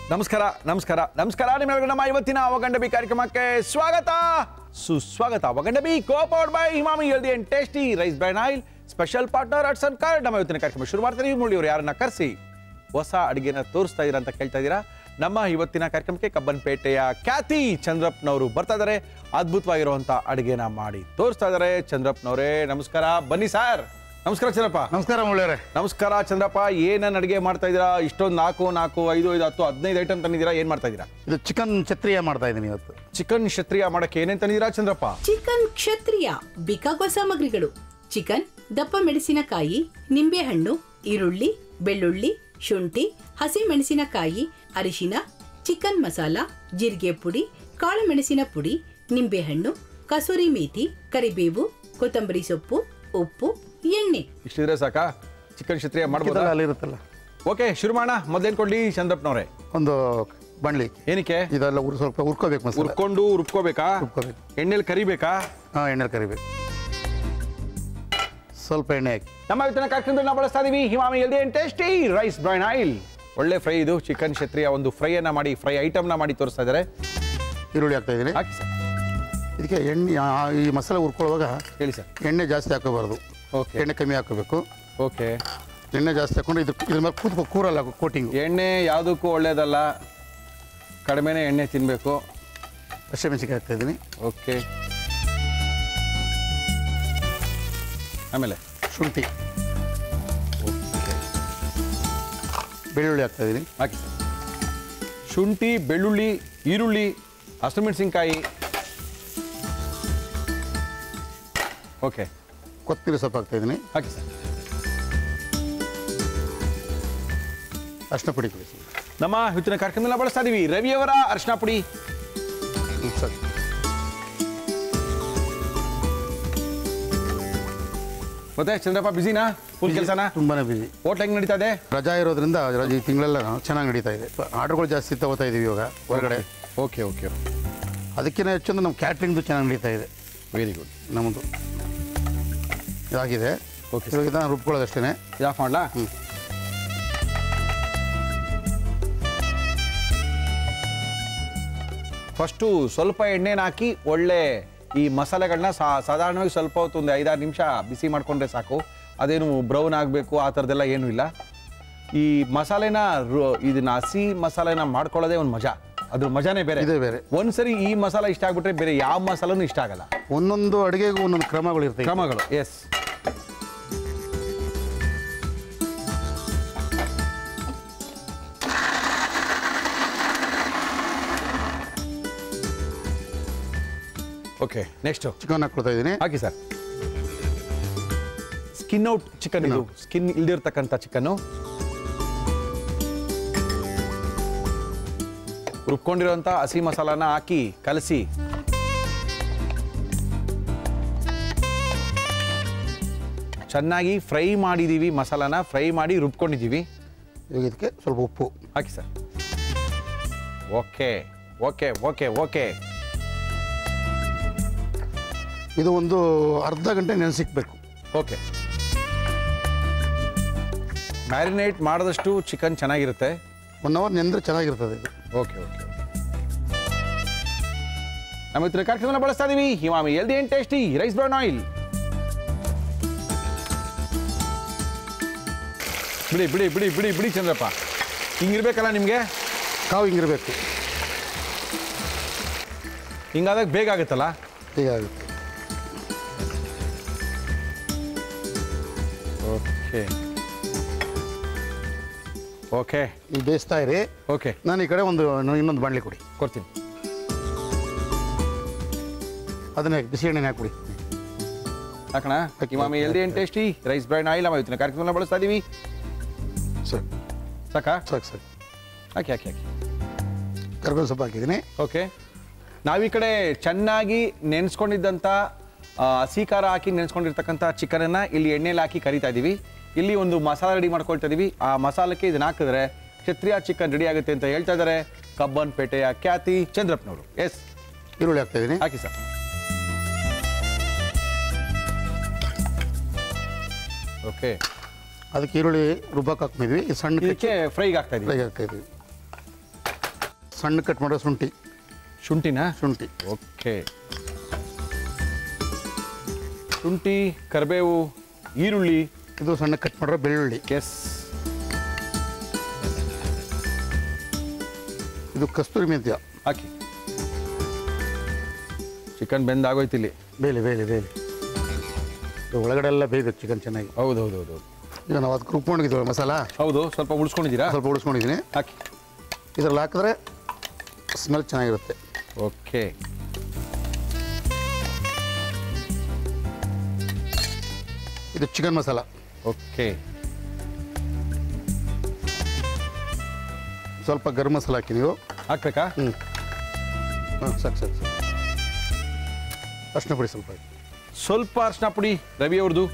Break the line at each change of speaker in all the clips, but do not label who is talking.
ನಮಸ್ಕಾರ ನಮಸ್ಕಾರ ನಮಸ್ಕಾರ ನಿಮ್ಮೆಲ್ಲರಿಗೂ ನಮ್ಮ ಇವತ್ತಿನ ಅವಗಂಡಬಿ ಕಾರ್ಯಕ್ರಮಕ್ಕೆ ಸ್ವಾಗತ ಸುಸ್ವಾಗತ ಅವಗಂಡಬಿ co powered by Emami healthy and tasty rice bran oil special partner ಅಟ್ಸನ್ ಕಾರ್ಡ್ ನಮ್ಮ ಇವತ್ತಿನ ಕಾರ್ಯಕ್ರಮ ಶುರು ಮಾಡ್ತಾರೆ ಈ ಮುಳ್ಳಿ ಅವರು ಯಾರನ್ನ ಕರೆಸಿ ಹೊಸ ಅಡುಗೆನ ತೋರಿಸ್ತಾ ಇದ್ದೀರಾ ಅಂತ ಕೇಳ್ತಾ ಇದ್ದೀರಾ ನಮ್ಮ ಇವತ್ತಿನ ಕಾರ್ಯಕ್ರಮಕ್ಕೆ ಕಬ್ಬನ್ಪೇಟೆಯ ಖ್ಯಾತಿ ಚಂದ್ರಪ್ಪನವರು ಬರ್ತಾ ಇದ್ದಾರೆ ಅದ್ಭುತವಾಗಿರುವಂಥ ಅಡುಗೆನ ಮಾಡಿ ತೋರಿಸ್ತಾ ಇದ್ದಾರೆ ಚಂದ್ರಪ್ಪನವರೇ ನಮಸ್ಕಾರ ಬನ್ನಿ ಸರ್ ನಮಸ್ಕಾರ ಚಂದ್ರಪ್ಪ
ನಮಸ್ಕಾರ ಮುಳ್ಳಿಯವರೇ
ನಮಸ್ಕಾರ ಚಂದ್ರಪ್ಪ ಏನನ್ನ ಅಡುಗೆ ಮಾಡ್ತಾ ಇದ್ದೀರಾ ಇಷ್ಟೊಂದು ನಾಲ್ಕು ನಾಲ್ಕು ಐದು ಐದು ಹತ್ತು ಹದಿನೈದು ಐಟಮ್ ತಂದಿದ್ದೀರಾ ಏನು ಮಾಡ್ತಾ ಇದ್ದೀರಾ
ಇದು ಚಿಕನ್ ಛತ್ರಿಯ ಮಾಡ್ತಾ ಇದ್ದೀನಿ ಇವತ್ತು
ಚಿಕನ್ ಕ್ಷತ್ರಿಯ ಮಾಡಕ್ಕೆ ಏನೇನು ತಂದಿದ್ದೀರಾ ಚಂದ್ರಪ್ಪ
ಚಿಕನ್ ಕ್ಷತ್ರಿಯ ಬೇಕಾಗುವ ಸಾಮಗ್ರಿಗಳು ಚಿಕನ್ ದಪ್ಪ ಮೆಣಸಿನಕಾಯಿ ನಿಂಬೆಹಣ್ಣು ಈರುಳ್ಳಿ ಬೆಳ್ಳುಳ್ಳಿ ಶುಂಠಿ ಹಸಿ ಮೆಣಸಿನಕಾಯಿ ಅರಿಶಿನ ಚಿಕನ್ ಮಸಾಲ ಜೀರಿಗೆ ಪುಡಿ ಕಾಳು ಮೆಣಸಿನ ಪುಡಿ ನಿಂಬೆಹಣ್ಣು ಕಸೂರಿ ಮೇಥಿ ಕರಿಬೇವು ಕೊತ್ತಂಬರಿ ಸೊಪ್ಪು ಉಪ್ಪು ಎಣ್ಣೆ
ಇಷ್ಟಿದ್ರೆ ಸಾಕಾ ಚಿಕನ್ ಕ್ಷತ್ರಿಯ ಮಾಡ್ಬೋದಾ
ಇದೆಲ್ಲ ಅಲ್ಲಿ ಇರುತ್ತಲ್ಲ
ಓಕೆ ಶುರು ಮಾಡೋಣ ಮೊದಲೇನು ಕೊಡ್ಲಿ ಚಂದ್ರಪ್ಪನವ್ರೆ
ಒಂದು ಬಂಡ್ಲಿ
ಏನಕ್ಕೆ
ಇದೆಲ್ಲ ಉರ್ ಸ್ವಲ್ಪ ಹುರ್ಕೋಬೇಕು ಮಸಾಲೆ
ಹುರ್ಕೊಂಡು ರುಬ್ಕೋಬೇಕಾ
ರುಬ್ಕೋಬೇಕು
ಎಣ್ಣೆಲಿ ಕರಿಬೇಕಾ
ಹಾಂ ಎಣ್ಣೆ ಕರಿಬೇಕು ಸ್ವಲ್ಪ ಎಣ್ಣೆ ಹಾಕಿ
ನಮ್ಮ ಇವತ್ತಿನ ಕಾರ್ಯಕ್ರಮದಲ್ಲಿ ನಾವು ಬಳಸ್ತಾ ಇದೀವಿ Emami healthy and tasty rice bran oil ಒಳ್ಳೆ ಫ್ರೈ ಇದು ಚಿಕನ್ ಕ್ಷತ್ರಿಯ ಒಂದು ಫ್ರೈಯನ್ನ ಮಾಡಿ ಫ್ರೈ ಐಟಮ್ನ ಮಾಡಿ ತೋರಿಸ್ತಾ ಇದ್ದಾರೆ
ಈರುಳ್ಳಿ ಹಾಕ್ತಾ ಇದ್ದೀನಿ
ಹಾಕಿ ಸರ್
ಇದಕ್ಕೆ ಎಣ್ಣೆ ಆ, ಈ ಮಸಾಲೆ ಹುರ್ಕೊಳ್ಳುವಾಗ
ಹೇಳಿ ಸರ್
ಎಣ್ಣೆ ಜಾಸ್ತಿ ಹಾಕೋಬಾರ್ದು
ಓಕೆ
ಎಣ್ಣೆ ಕಮ್ಮಿ ಹಾಕೋಬೇಕು
ಓಕೆ
ಎಣ್ಣೆ ಜಾಸ್ತಿ ಹಾಕೊಂಡು ಇದ್ರ ಇದ್ರ ಮೇಲೆ ಕೂತ್ಕೊ ಕೂರಲ್ಲ ಕೋಟಿಂಗು
ಎಣ್ಣೆ ಯಾವುದಕ್ಕೂ ಒಳ್ಳೇದಲ್ಲ ಕಡಿಮೆನೇ ಎಣ್ಣೆ ತಿನ್ನಬೇಕು
ಹಸಿಮೆಣಸಿಗೆ ಹಾಕ್ತಾ ಇದ್ದೀನಿ
ಓಕೆ ಆಮೇಲೆ
ಶುಂಠಿ ಬೆಳ್ಳುಳ್ಳಿ ಹಾಕ್ತಾ ಇದ್ದೀನಿ
ಹಾಕಿ ಸರ್ ಶುಂಠಿ ಬೆಳ್ಳುಳ್ಳಿ ಈರುಳ್ಳಿ ಹಸಿಮೆಣಸಿನ್ಕಾಯಿ ಓಕೆ
ಕೊತ್ತಂಬರಿ ಸೊಪ್ಪು ಹಾಕ್ತಾ ಇದ್ದೀನಿ
ಹಾಕಿ ಸರ್
ಅರ್ಶಿನ ಪುಡಿ ಕೊಡಿ
ನಮ್ಮ ಇವತ್ತಿನ ಕಾರ್ಯಕ್ರಮದಲ್ಲಿ ಬಳಸ್ತಾ ಇದೀವಿ ರವಿಯವರ ಅರ್ಶಿನ ಪುಡಿ
ಹ್ಞೂ ಸರಿ
ಮತ್ತೆ ಚಂದ್ರಪ್ಪ ಬಿಸಿನಾ ಫುಲ್ ಕೆಲಸನಾ
ತುಂಬಾ ಬಿಸಿ
ಹೋಟ್ಲ್ ಹೆಂಗ್ ನಡೀತಾ ಇದೆ
ರಜಾ ಇರೋದ್ರಿಂದ ರಜೆ ಈ ತಿಂಗಳೆಲ್ಲ ಚೆನ್ನಾಗಿ ನಡೀತಾ ಇದೆ ಆರ್ಡರ್ಗಳು ಜಾಸ್ತಿ ತಗೋತಾ ಇದೀವಿ ಇವಾಗ ಹೊರಗಡೆ
ಓಕೆ ಓಕೆ
ಅದಕ್ಕಿಂತ ಹೆಚ್ಚೊಂದು ನಮ್ಮ ಕ್ಯಾಟ್ರಿಂಗ್ದು ಚೆನ್ನಾಗಿ ನಡೀತಾ ಇದೆ
ವೆರಿ ಗುಡ್
ನಮ್ಮದು ಇದಾಗಿದೆ
Okay,
ಇವಾಗ ಇದನ್ನು ರುಬ್ಕೊಳ್ಳೋದು ಅಷ್ಟೇ
ಇದು ಆಫ್ ಮಾಡ್ಲಾ
ಹ್ಮ್.
ಫಸ್ಟು ಸ್ವಲ್ಪ ಎಣ್ಣೆನ ಹಾಕಿ ಒಳ್ಳೆ ಈ ಮಸಾಲೆಗಳನ್ನ ಸಾ ಸಾಧಾರಣವಾಗಿ ಸ್ವಲ್ಪ ಹೊತ್ತು ಒಂದು ಐದಾರು ನಿಮಿಷ ಬಿಸಿ ಮಾಡ್ಕೊಂಡ್ರೆ ಸಾಕು ಅದೇನು ಬ್ರೌನ್ ಆಗಬೇಕು ಆ ಥರದ್ದೆಲ್ಲ ಏನೂ ಇಲ್ಲ ಈ ಮಸಾಲೆನ ರು- ಇದನ್ನ ಹಸಿ ಮಸಾಲೆನ ಮಾಡ್ಕೊಳ್ಳೋದೇ ಒಂದು ಮಜಾ ಅದ್ರ ಮಜಾನೇ ಬೇರೆ
ಇದೇ ಬೇರೆ.
ಒಂದ್ಸರಿ ಈ ಮಸಾಲ ಇಷ್ಟ ಆಗ್ಬಿಟ್ರೆ ಬೇರೆ ಯಾವ ಮಸಾಲನೂ ಇಷ್ಟ ಆಗಲ್ಲ
ಒಂದೊಂದು ಅಡುಗೆಗೂ ಒಂದೊಂದು ಕ್ರಮಗಳು ಇರ್ತವೆ
ಕ್ರಮಗಳು ಎಸ್ ಓಕೆ ನೆಕ್ಸ್ಟು
ಚಿಕನ್ ಹಾಕ್ಕೊಳ್ತಾ ಇದ್ದೀನಿ
ಹಾಕಿ ಸರ್ ಸ್ಕಿನ್ ಔಟ್ ಚಿಕನ್ ಇದು ಸ್ಕಿನ್ ಇಲ್ದಿರ್ತಕ್ಕಂಥ ಚಿಕನ್ನು ರುಬ್ಕೊಂಡಿರೋಂಥ ಹಸಿ ಮಸಾಲಾನ ಹಾಕಿ ಕಲಸಿ ಚೆನ್ನಾಗಿ ಫ್ರೈ ಮಾಡಿದ್ದೀವಿ ಮಸಾಲಾನ ಫ್ರೈ ಮಾಡಿ ರುಬ್ಕೊಂಡಿದ್ದೀವಿ
ಇವಾಗ ಇದಕ್ಕೆ ಸ್ವಲ್ಪ ಉಪ್ಪು
ಹಾಕಿ sir okay okay okay okay
ಇದು ಒಂದು ಅರ್ಧ ಗಂಟೆ ನೆನೆಸಿಕ್ಬೇಕು
ಓಕೆ ಮ್ಯಾರಿನೇಟ್ ಮಾಡಿದಷ್ಟು ಚಿಕನ್ ಚೆನ್ನಾಗಿರುತ್ತೆ
ಒನ್ ಅವರ್ ನೆಂದ್ರೆ ಚೆನ್ನಾಗಿರ್ತದೆ ಇದು
ಓಕೆ ಓಕೆ ನಮ್ಮ ಇತರ ಕಾರ್ಯಕ್ರಮನ ಬಳಸ್ತಾ ಇದೀವಿ Emami healthy and tasty rice brown oil ಬಿಡಿ ಬಿಡಿ ಬಿಡಿ ಬಿಡಿ ಬಿಡಿ ಚಂದ್ರಪ್ಪ ಹಿಂಗಿರ್ಬೇಕಲ್ಲ ನಿಮಗೆ
ಕಾವು ಹಿಂಗಿರಬೇಕು
ಹಿಂಗಾದಾಗ ಬೇಗ ಆಗುತ್ತಲ್ಲ
ಹೀಗಾಗುತ್ತೆ
ಓಕೆ ಓಕೆ
ನೀವು ಬೇಯಿಸ್ತಾ ಇರಿ
ಓಕೆ
ನಾನು ಈ ಕಡೆ ಒಂದು ಇನ್ನೊಂದು ಬಾಣಲಿ ಕೊಡಿ
ಕೊಡ್ತೀನಿ
ಅದನ್ನೇ ಬಿಸಿ ಎಣ್ಣೆ ಹಾಕ್ಬಿಡಿ
ಹಾಕೋಣ Emami healthy and tasty rice brown oil ನಮ್ಮ ಇವತ್ತಿನ ಕಾರ್ಯಕ್ರಮನ ಬಳಸ್ತಾ ಇದೀವಿ
ಸರಿ
ಸಾಕಾ
ಸಾಕು ಸರಿ
ಹಾಕಿ ಹಾಕಿ ಹಾಕಿ
ಕರ್ಬೇವು ಸೊಪ್ಪು ಹಾಕಿದ್ದೀನಿ
ಓಕೆ ನಾವೀ ಕಡೆ ಚೆನ್ನಾಗಿ ನೆನೆಸ್ಕೊಂಡಿದ್ದಂಥ ಆ, ಹಸಿ ಖಾರ ಹಾಕಿ ನೆನೆಸ್ಕೊಂಡಿರ್ತಕ್ಕಂಥ ಚಿಕನನ್ನು ಇಲ್ಲಿ ಎಣ್ಣೆಲಿ ಹಾಕಿ ಕರಿತಾ ಇದ್ದೀವಿ ಇಲ್ಲಿ ಒಂದು ಮಸಾಲ ರೆಡಿ ಮಾಡ್ಕೊಳ್ತಾ ಇದೀವಿ ಆ ಮಸಾಲಕ್ಕೆ ಇದನ್ನ ಹಾಕಿದ್ರೆ ಕ್ಷತ್ರಿಯ ಚಿಕನ್ ರೆಡಿ ಆಗುತ್ತೆ ಅಂತ ಹೇಳ್ತಾ ಇದ್ದಾರೆ ಕಬ್ಬನ್ಪೇಟೆಯ ಖ್ಯಾತಿ ಚಂದ್ರಪ್ಪನವರು ಎಸ್
ಈರುಳ್ಳಿ ಹಾಕ್ತಾ ಇದ್ದೀನಿ
ಹಾಕಿ ಸರ್ ಓಕೆ
ಅದಕ್ಕೆ ಈರುಳ್ಳಿ ರುಬ್ಬಕ್ಕೆ ಹಾಕ್ತಿದ್ವಿ ಈ ಸಣ್ಣ
ಇದಕ್ಕೆ ಫ್ರೈಗೆ ಹಾಕ್ತಾ ಇದೀವಿ
ಫ್ರೈ ಹಾಕ್ತಾ ಇದ್ವಿ ಸಣ್ಣ ಕಟ್ ಮಾಡೋ ಶುಂಠಿ
ಶುಂಠಿನಾ
ಶುಂಠಿ
ಓಕೆ ಶುಂಠಿ ಕರಿಬೇವು ಈರುಳ್ಳಿ
ಇದು ಸಣ್ಣ ಕಟ್ ಮಾಡಿರೋ ಬೆಳ್ಳುಳ್ಳಿ
ಎಸ್
ಇದು ಕಸ್ತೂರಿ ಮೆಂತ್ಯ
ಹಾಕಿ ಚಿಕನ್ ಬೆಂದಾಗೋಯ್ತು ಇಲ್ಲಿ
ಬೇಲಿ ಬೇಲಿ ಬೇಲಿ ಇದು ಒಳಗಡೆ ಎಲ್ಲ ಬೇಯಬೇಕು ಚಿಕನ್ ಚೆನ್ನಾಗಿ
ಹೌದು ಹೌದು ಹೌದು
ಈಗ ನಾವು ಅದಕ್ಕೆ ರುಬ್ಕೊಂಡಿದ್ದೀವಿ ಮಸಾಲ
ಹೌದು ಸ್ವಲ್ಪ ಉಳಿಸ್ಕೊಂಡಿದ್ದೀರಾ
ಸ್ವಲ್ಪ ಉಳಿಸ್ಕೊಂಡಿದ್ದೀನಿ
ಹಾಕಿ
ಇದ್ರಲ್ಲಿ ಹಾಕಿದ್ರೆ ಸ್ಮೆಲ್ ಚೆನ್ನಾಗಿರುತ್ತೆ
ಓಕೆ
ಇದು ಚಿಕನ್ ಮಸಾಲ
ಓಕೆ
ಸ್ವಲ್ಪ ಗರಂ ಮಸಾಲ ಹಾಕಿ ನೀವು
ಹಾಕ್ಬೇಕಾ
ಹ್ಞೂ ಹಾಂ ಸಾಕು ಸಾಕು ಸಾಕು ಅರ್ಶಿನ ಪುಡಿ ಸ್ವಲ್ಪ ಹಾಕಿ
ಸ್ವಲ್ಪ ಅರ್ಶಿನ ಪುಡಿ ರವಿ ಅವ್ರದ್ದು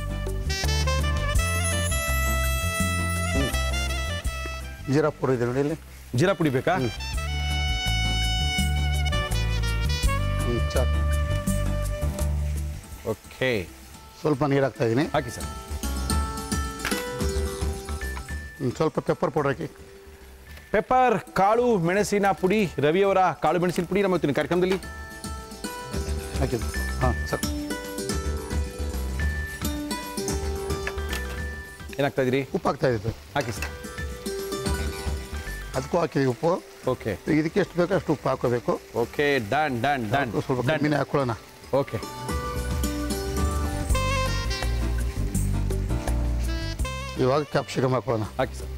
ಜೀರಾ ಪುಡಿ ಇದೆ ನೋಡಿ ಇಲ್ಲಿ
ಜೀರಾ ಪುಡಿ ಬೇಕಾ
ಹ್ಞೂ ಸಾಕು
ಓಕೆ
ಸ್ವಲ್ಪ ನೀರು ಹಾಕ್ತಾ ಇದ್ದೀನಿ
ಹಾಕಿ ಸರ್
ಹ್ಮ್, ಸ್ವಲ್ಪ ಪೆಪ್ಪರ್ ಪೌಡರ್ ಹಾಕಿ
ಪೆಪ್ಪರ್ ಕಾಳು ಮೆಣಸಿನ ಪುಡಿ ರವಿಯವರ ಕಾಳು ಮೆಣಸಿನ ಪುಡಿ ನಮ್ಮ ಇವತ್ತಿನ ಕಾರ್ಯಕ್ರಮದಲ್ಲಿ
ಹಾಕಿದ್ದು ಹಾಂ ಸಾಕು
ಏನಾಗ್ತಾ ಇದೀರಿ
ಉಪ್ಪು ಹಾಕ್ತಾ ಇದ್ದೀವಿ
ಹಾಕಿ ಸರ್
ಅದಕ್ಕೂ ಹಾಕಿದ್ದೀವಿ ಉಪ್ಪು
ಓಕೆ
ಈಗ ಇದಕ್ಕೆ ಎಷ್ಟು ಬೇಕೋ ಅಷ್ಟು ಉಪ್ಪು ಹಾಕೋಬೇಕು
ಓಕೆ ಡನ್ ಡನ್ ಡನ್
ಸ್ವಲ್ಪ ಕಮ್ಮಿನೇ ಹಾಕೊಳ್ಳೋಣ
ಓಕೆ
ಇವಾಗ ಕ್ಯಾಪ್ಸಿಕಮ್ ಹಾಕೊಳ್ಳೋಣ
ಹಾಕಿ ಸರ್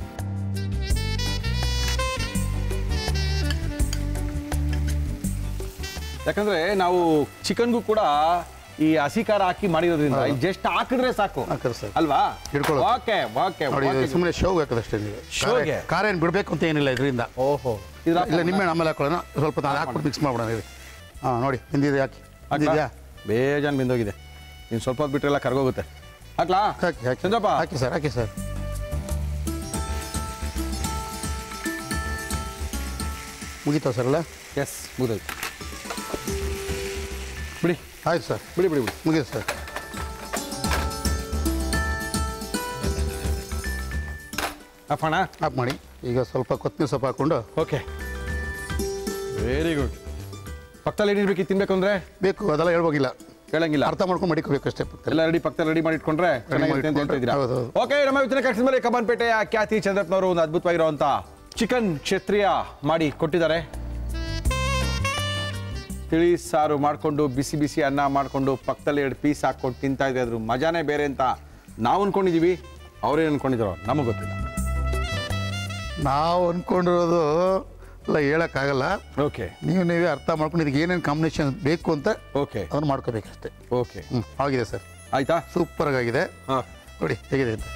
ಯಾಕಂದ್ರೆ ನಾವು ಚಿಕನ್ಗೂ ಕೂಡ ಈ ಹಸಿ ಖಾರ ಹಾಕಿ ಮಾಡಿರೋದ್ರಿಂದ
ಹೌದು.
ಜಸ್ಟ್ ಹಾಕಿದ್ರೆ ಸಾಕು
ಹಾಕಿದ್ರೆ ಸಾಕು.
ಅಲ್ವಾ
ಹಿಡ್ಕೊಳ್ಳುತ್ತೆ.
ಓಕೆ ಓಕೆ
ನೋಡಿ
ಓಕೆ.
ಸುಮ್ಮನೆ ಶೋಗ್ ಹಾಕೋದಷ್ಟೇ ನೀವು
ಶೋಗೆ?
ಖಾರ- ಖಾರ ಏನು ಬಿಡಬೇಕು ಅಂತ ಏನಿಲ್ಲ ಇದರಿಂದ
ಓಹೋ ಇದ್ರ
ಇಲ್ಲ ನಿಮ್ಮೆ ಆಮೇಲೆ ಹಾಕೊಳ್ಳೋಣ ಸ್ವಲ್ಪ ನಾನು ಹಾಕ್ಬಿಟ್ಟು ಮಿಕ್ಸ್ ಮಾಡ್ಬಿಡೋಣ ಇದು ಹಾಂ ನೋಡಿ ಹಿಂದಿದೆ ಹಾಕಿ ಹಿಂದಿದ್ಯಾ
ಬೇಜಾನ್ ಬಿಂದೋಗಿದೆ ಇನ್ನು ಸ್ವಲ್ಪ ಹೊತ್ತು ಬಿಟ್ರೆಲ್ಲ ಕರ್ಗೋಗುತ್ತೆ ಹಾಕ್ಲಾ
ಹಾಕಿ ಹಾಕಿ
ಚಂದ್ರಪ್ಪ
ಹಾಕಿ ಸರ್ ಹಾಕಿ ಸರ್ ಮುಗೀತಾ ಸರ್ ಅಲ್ಲ
ಎಸ್ ಮುಗಿದೋಯ್ತು ಬಿಡಿ
ಆಯ್ತು ಸರ್
ಬಿಡಿ ಬಿಡಿ ಬಿಡಿ
ಮುಗೀತು ಸರ್
ಅಪ್ಪಣ
ಆಫ್ ಮಾಡಿ ಈಗ ಸ್ವಲ್ಪ ಕೊತ್ತಂಬರಿ ಸೊಪ್ಪು ಹಾಕ್ಕೊಂಡು
ಓಕೆ ವೆರಿ ಗುಡ್ ಪಕ್ಕದಲ್ಲಿ ಏನಿರ್ಬೇಕು ತಿನ್ಬೇಕು ಅಂದ್ರೆ
ಬೇಕು ಅದೆಲ್ಲ ಹೇಳ್ಬೋಗಿಲ್ಲ
ಹೇಳಂಗಿಲ್ಲ
ಅರ್ಥ ಮಾಡ್ಕೊಂಡು ಮಡಿಕೋಬೇಕು ಅಷ್ಟೇ ಪಕ್ಕದಲ್ಲಿ
ಎಲ್ಲ ರೆಡಿ ಪಕ್ಕದಲ್ಲಿ ರೆಡಿ ಮಾಡಿ ಇಟ್ಕೊಂಡ್ರೆ ಚೆನ್ನಾಗಿರುತ್ತೆ ಅಂತ ಹೇಳ್ತಾ ಇದ್ದೀರಾ
ಹೌದು, ಹೌದು.
ಓಕೆ ನಮ್ಮ ಇವತ್ತಿನ ಕಾರ್ಯಕ್ರಮದಲ್ಲಿ ಕಬ್ಬನ್ಪೇಟೆಯ ಖ್ಯಾತಿ ಚಂದ್ರಪ್ಪನವರು ಒಂದು ಅದ್ಭುತವಾಗಿರುವಂತ ಚಿಕನ್ ಕ್ಷತ್ರಿಯ ಮಾಡಿ ಕೊಟ್ಟಿದ್ದಾರೆ ತಿಳಿ ಸಾರು ಮಾಡಿಕೊಂಡು ಬಿಸಿ ಬಿಸಿ ಅನ್ನ ಮಾಡಿಕೊಂಡು ಪಕ್ಕದಲ್ಲಿ ಎರಡು ಪೀಸ್ ಹಾಕ್ಕೊಂಡು ತಿಂತಾ ಇದ್ರೆ ಅದ್ರ ಮಜಾನೇ ಬೇರೆ ಅಂತ ನಾವು ಅನ್ಕೊಂಡಿದೀವಿ ಅವ್ರೇನು ಅನ್ಕೊಂಡಿದ್ದಾರೋ ನಮಗೆ ಗೊತ್ತಿಲ್ಲ
ನಾವು ಅಂದ್ಕೊಂಡಿರೋದು ಎಲ್ಲ ಹೇಳೋಕ್ಕಾಗಲ್ಲ
ಓಕೆ
ನೀವು ನೀವೇ ಅರ್ಥ ಮಾಡ್ಕೊಂಡು ಇದಕ್ಕೆ ಏನೇನು ಕಾಂಬಿನೇಷನ್ ಬೇಕು ಅಂತ
ಓಕೆ
ಅದನ್ನು ಮಾಡ್ಕೋಬೇಕಷ್ಟೇ
ಓಕೆ
ಹ್ಞೂ ಆಗಿದೆ ಸರ್
ಆಯ್ತಾ
ಸೂಪರ್ ಆಗಿದೆ
ಹಾಂ
ನೋಡಿ ಹೇಗಿದೆ ಅಂತ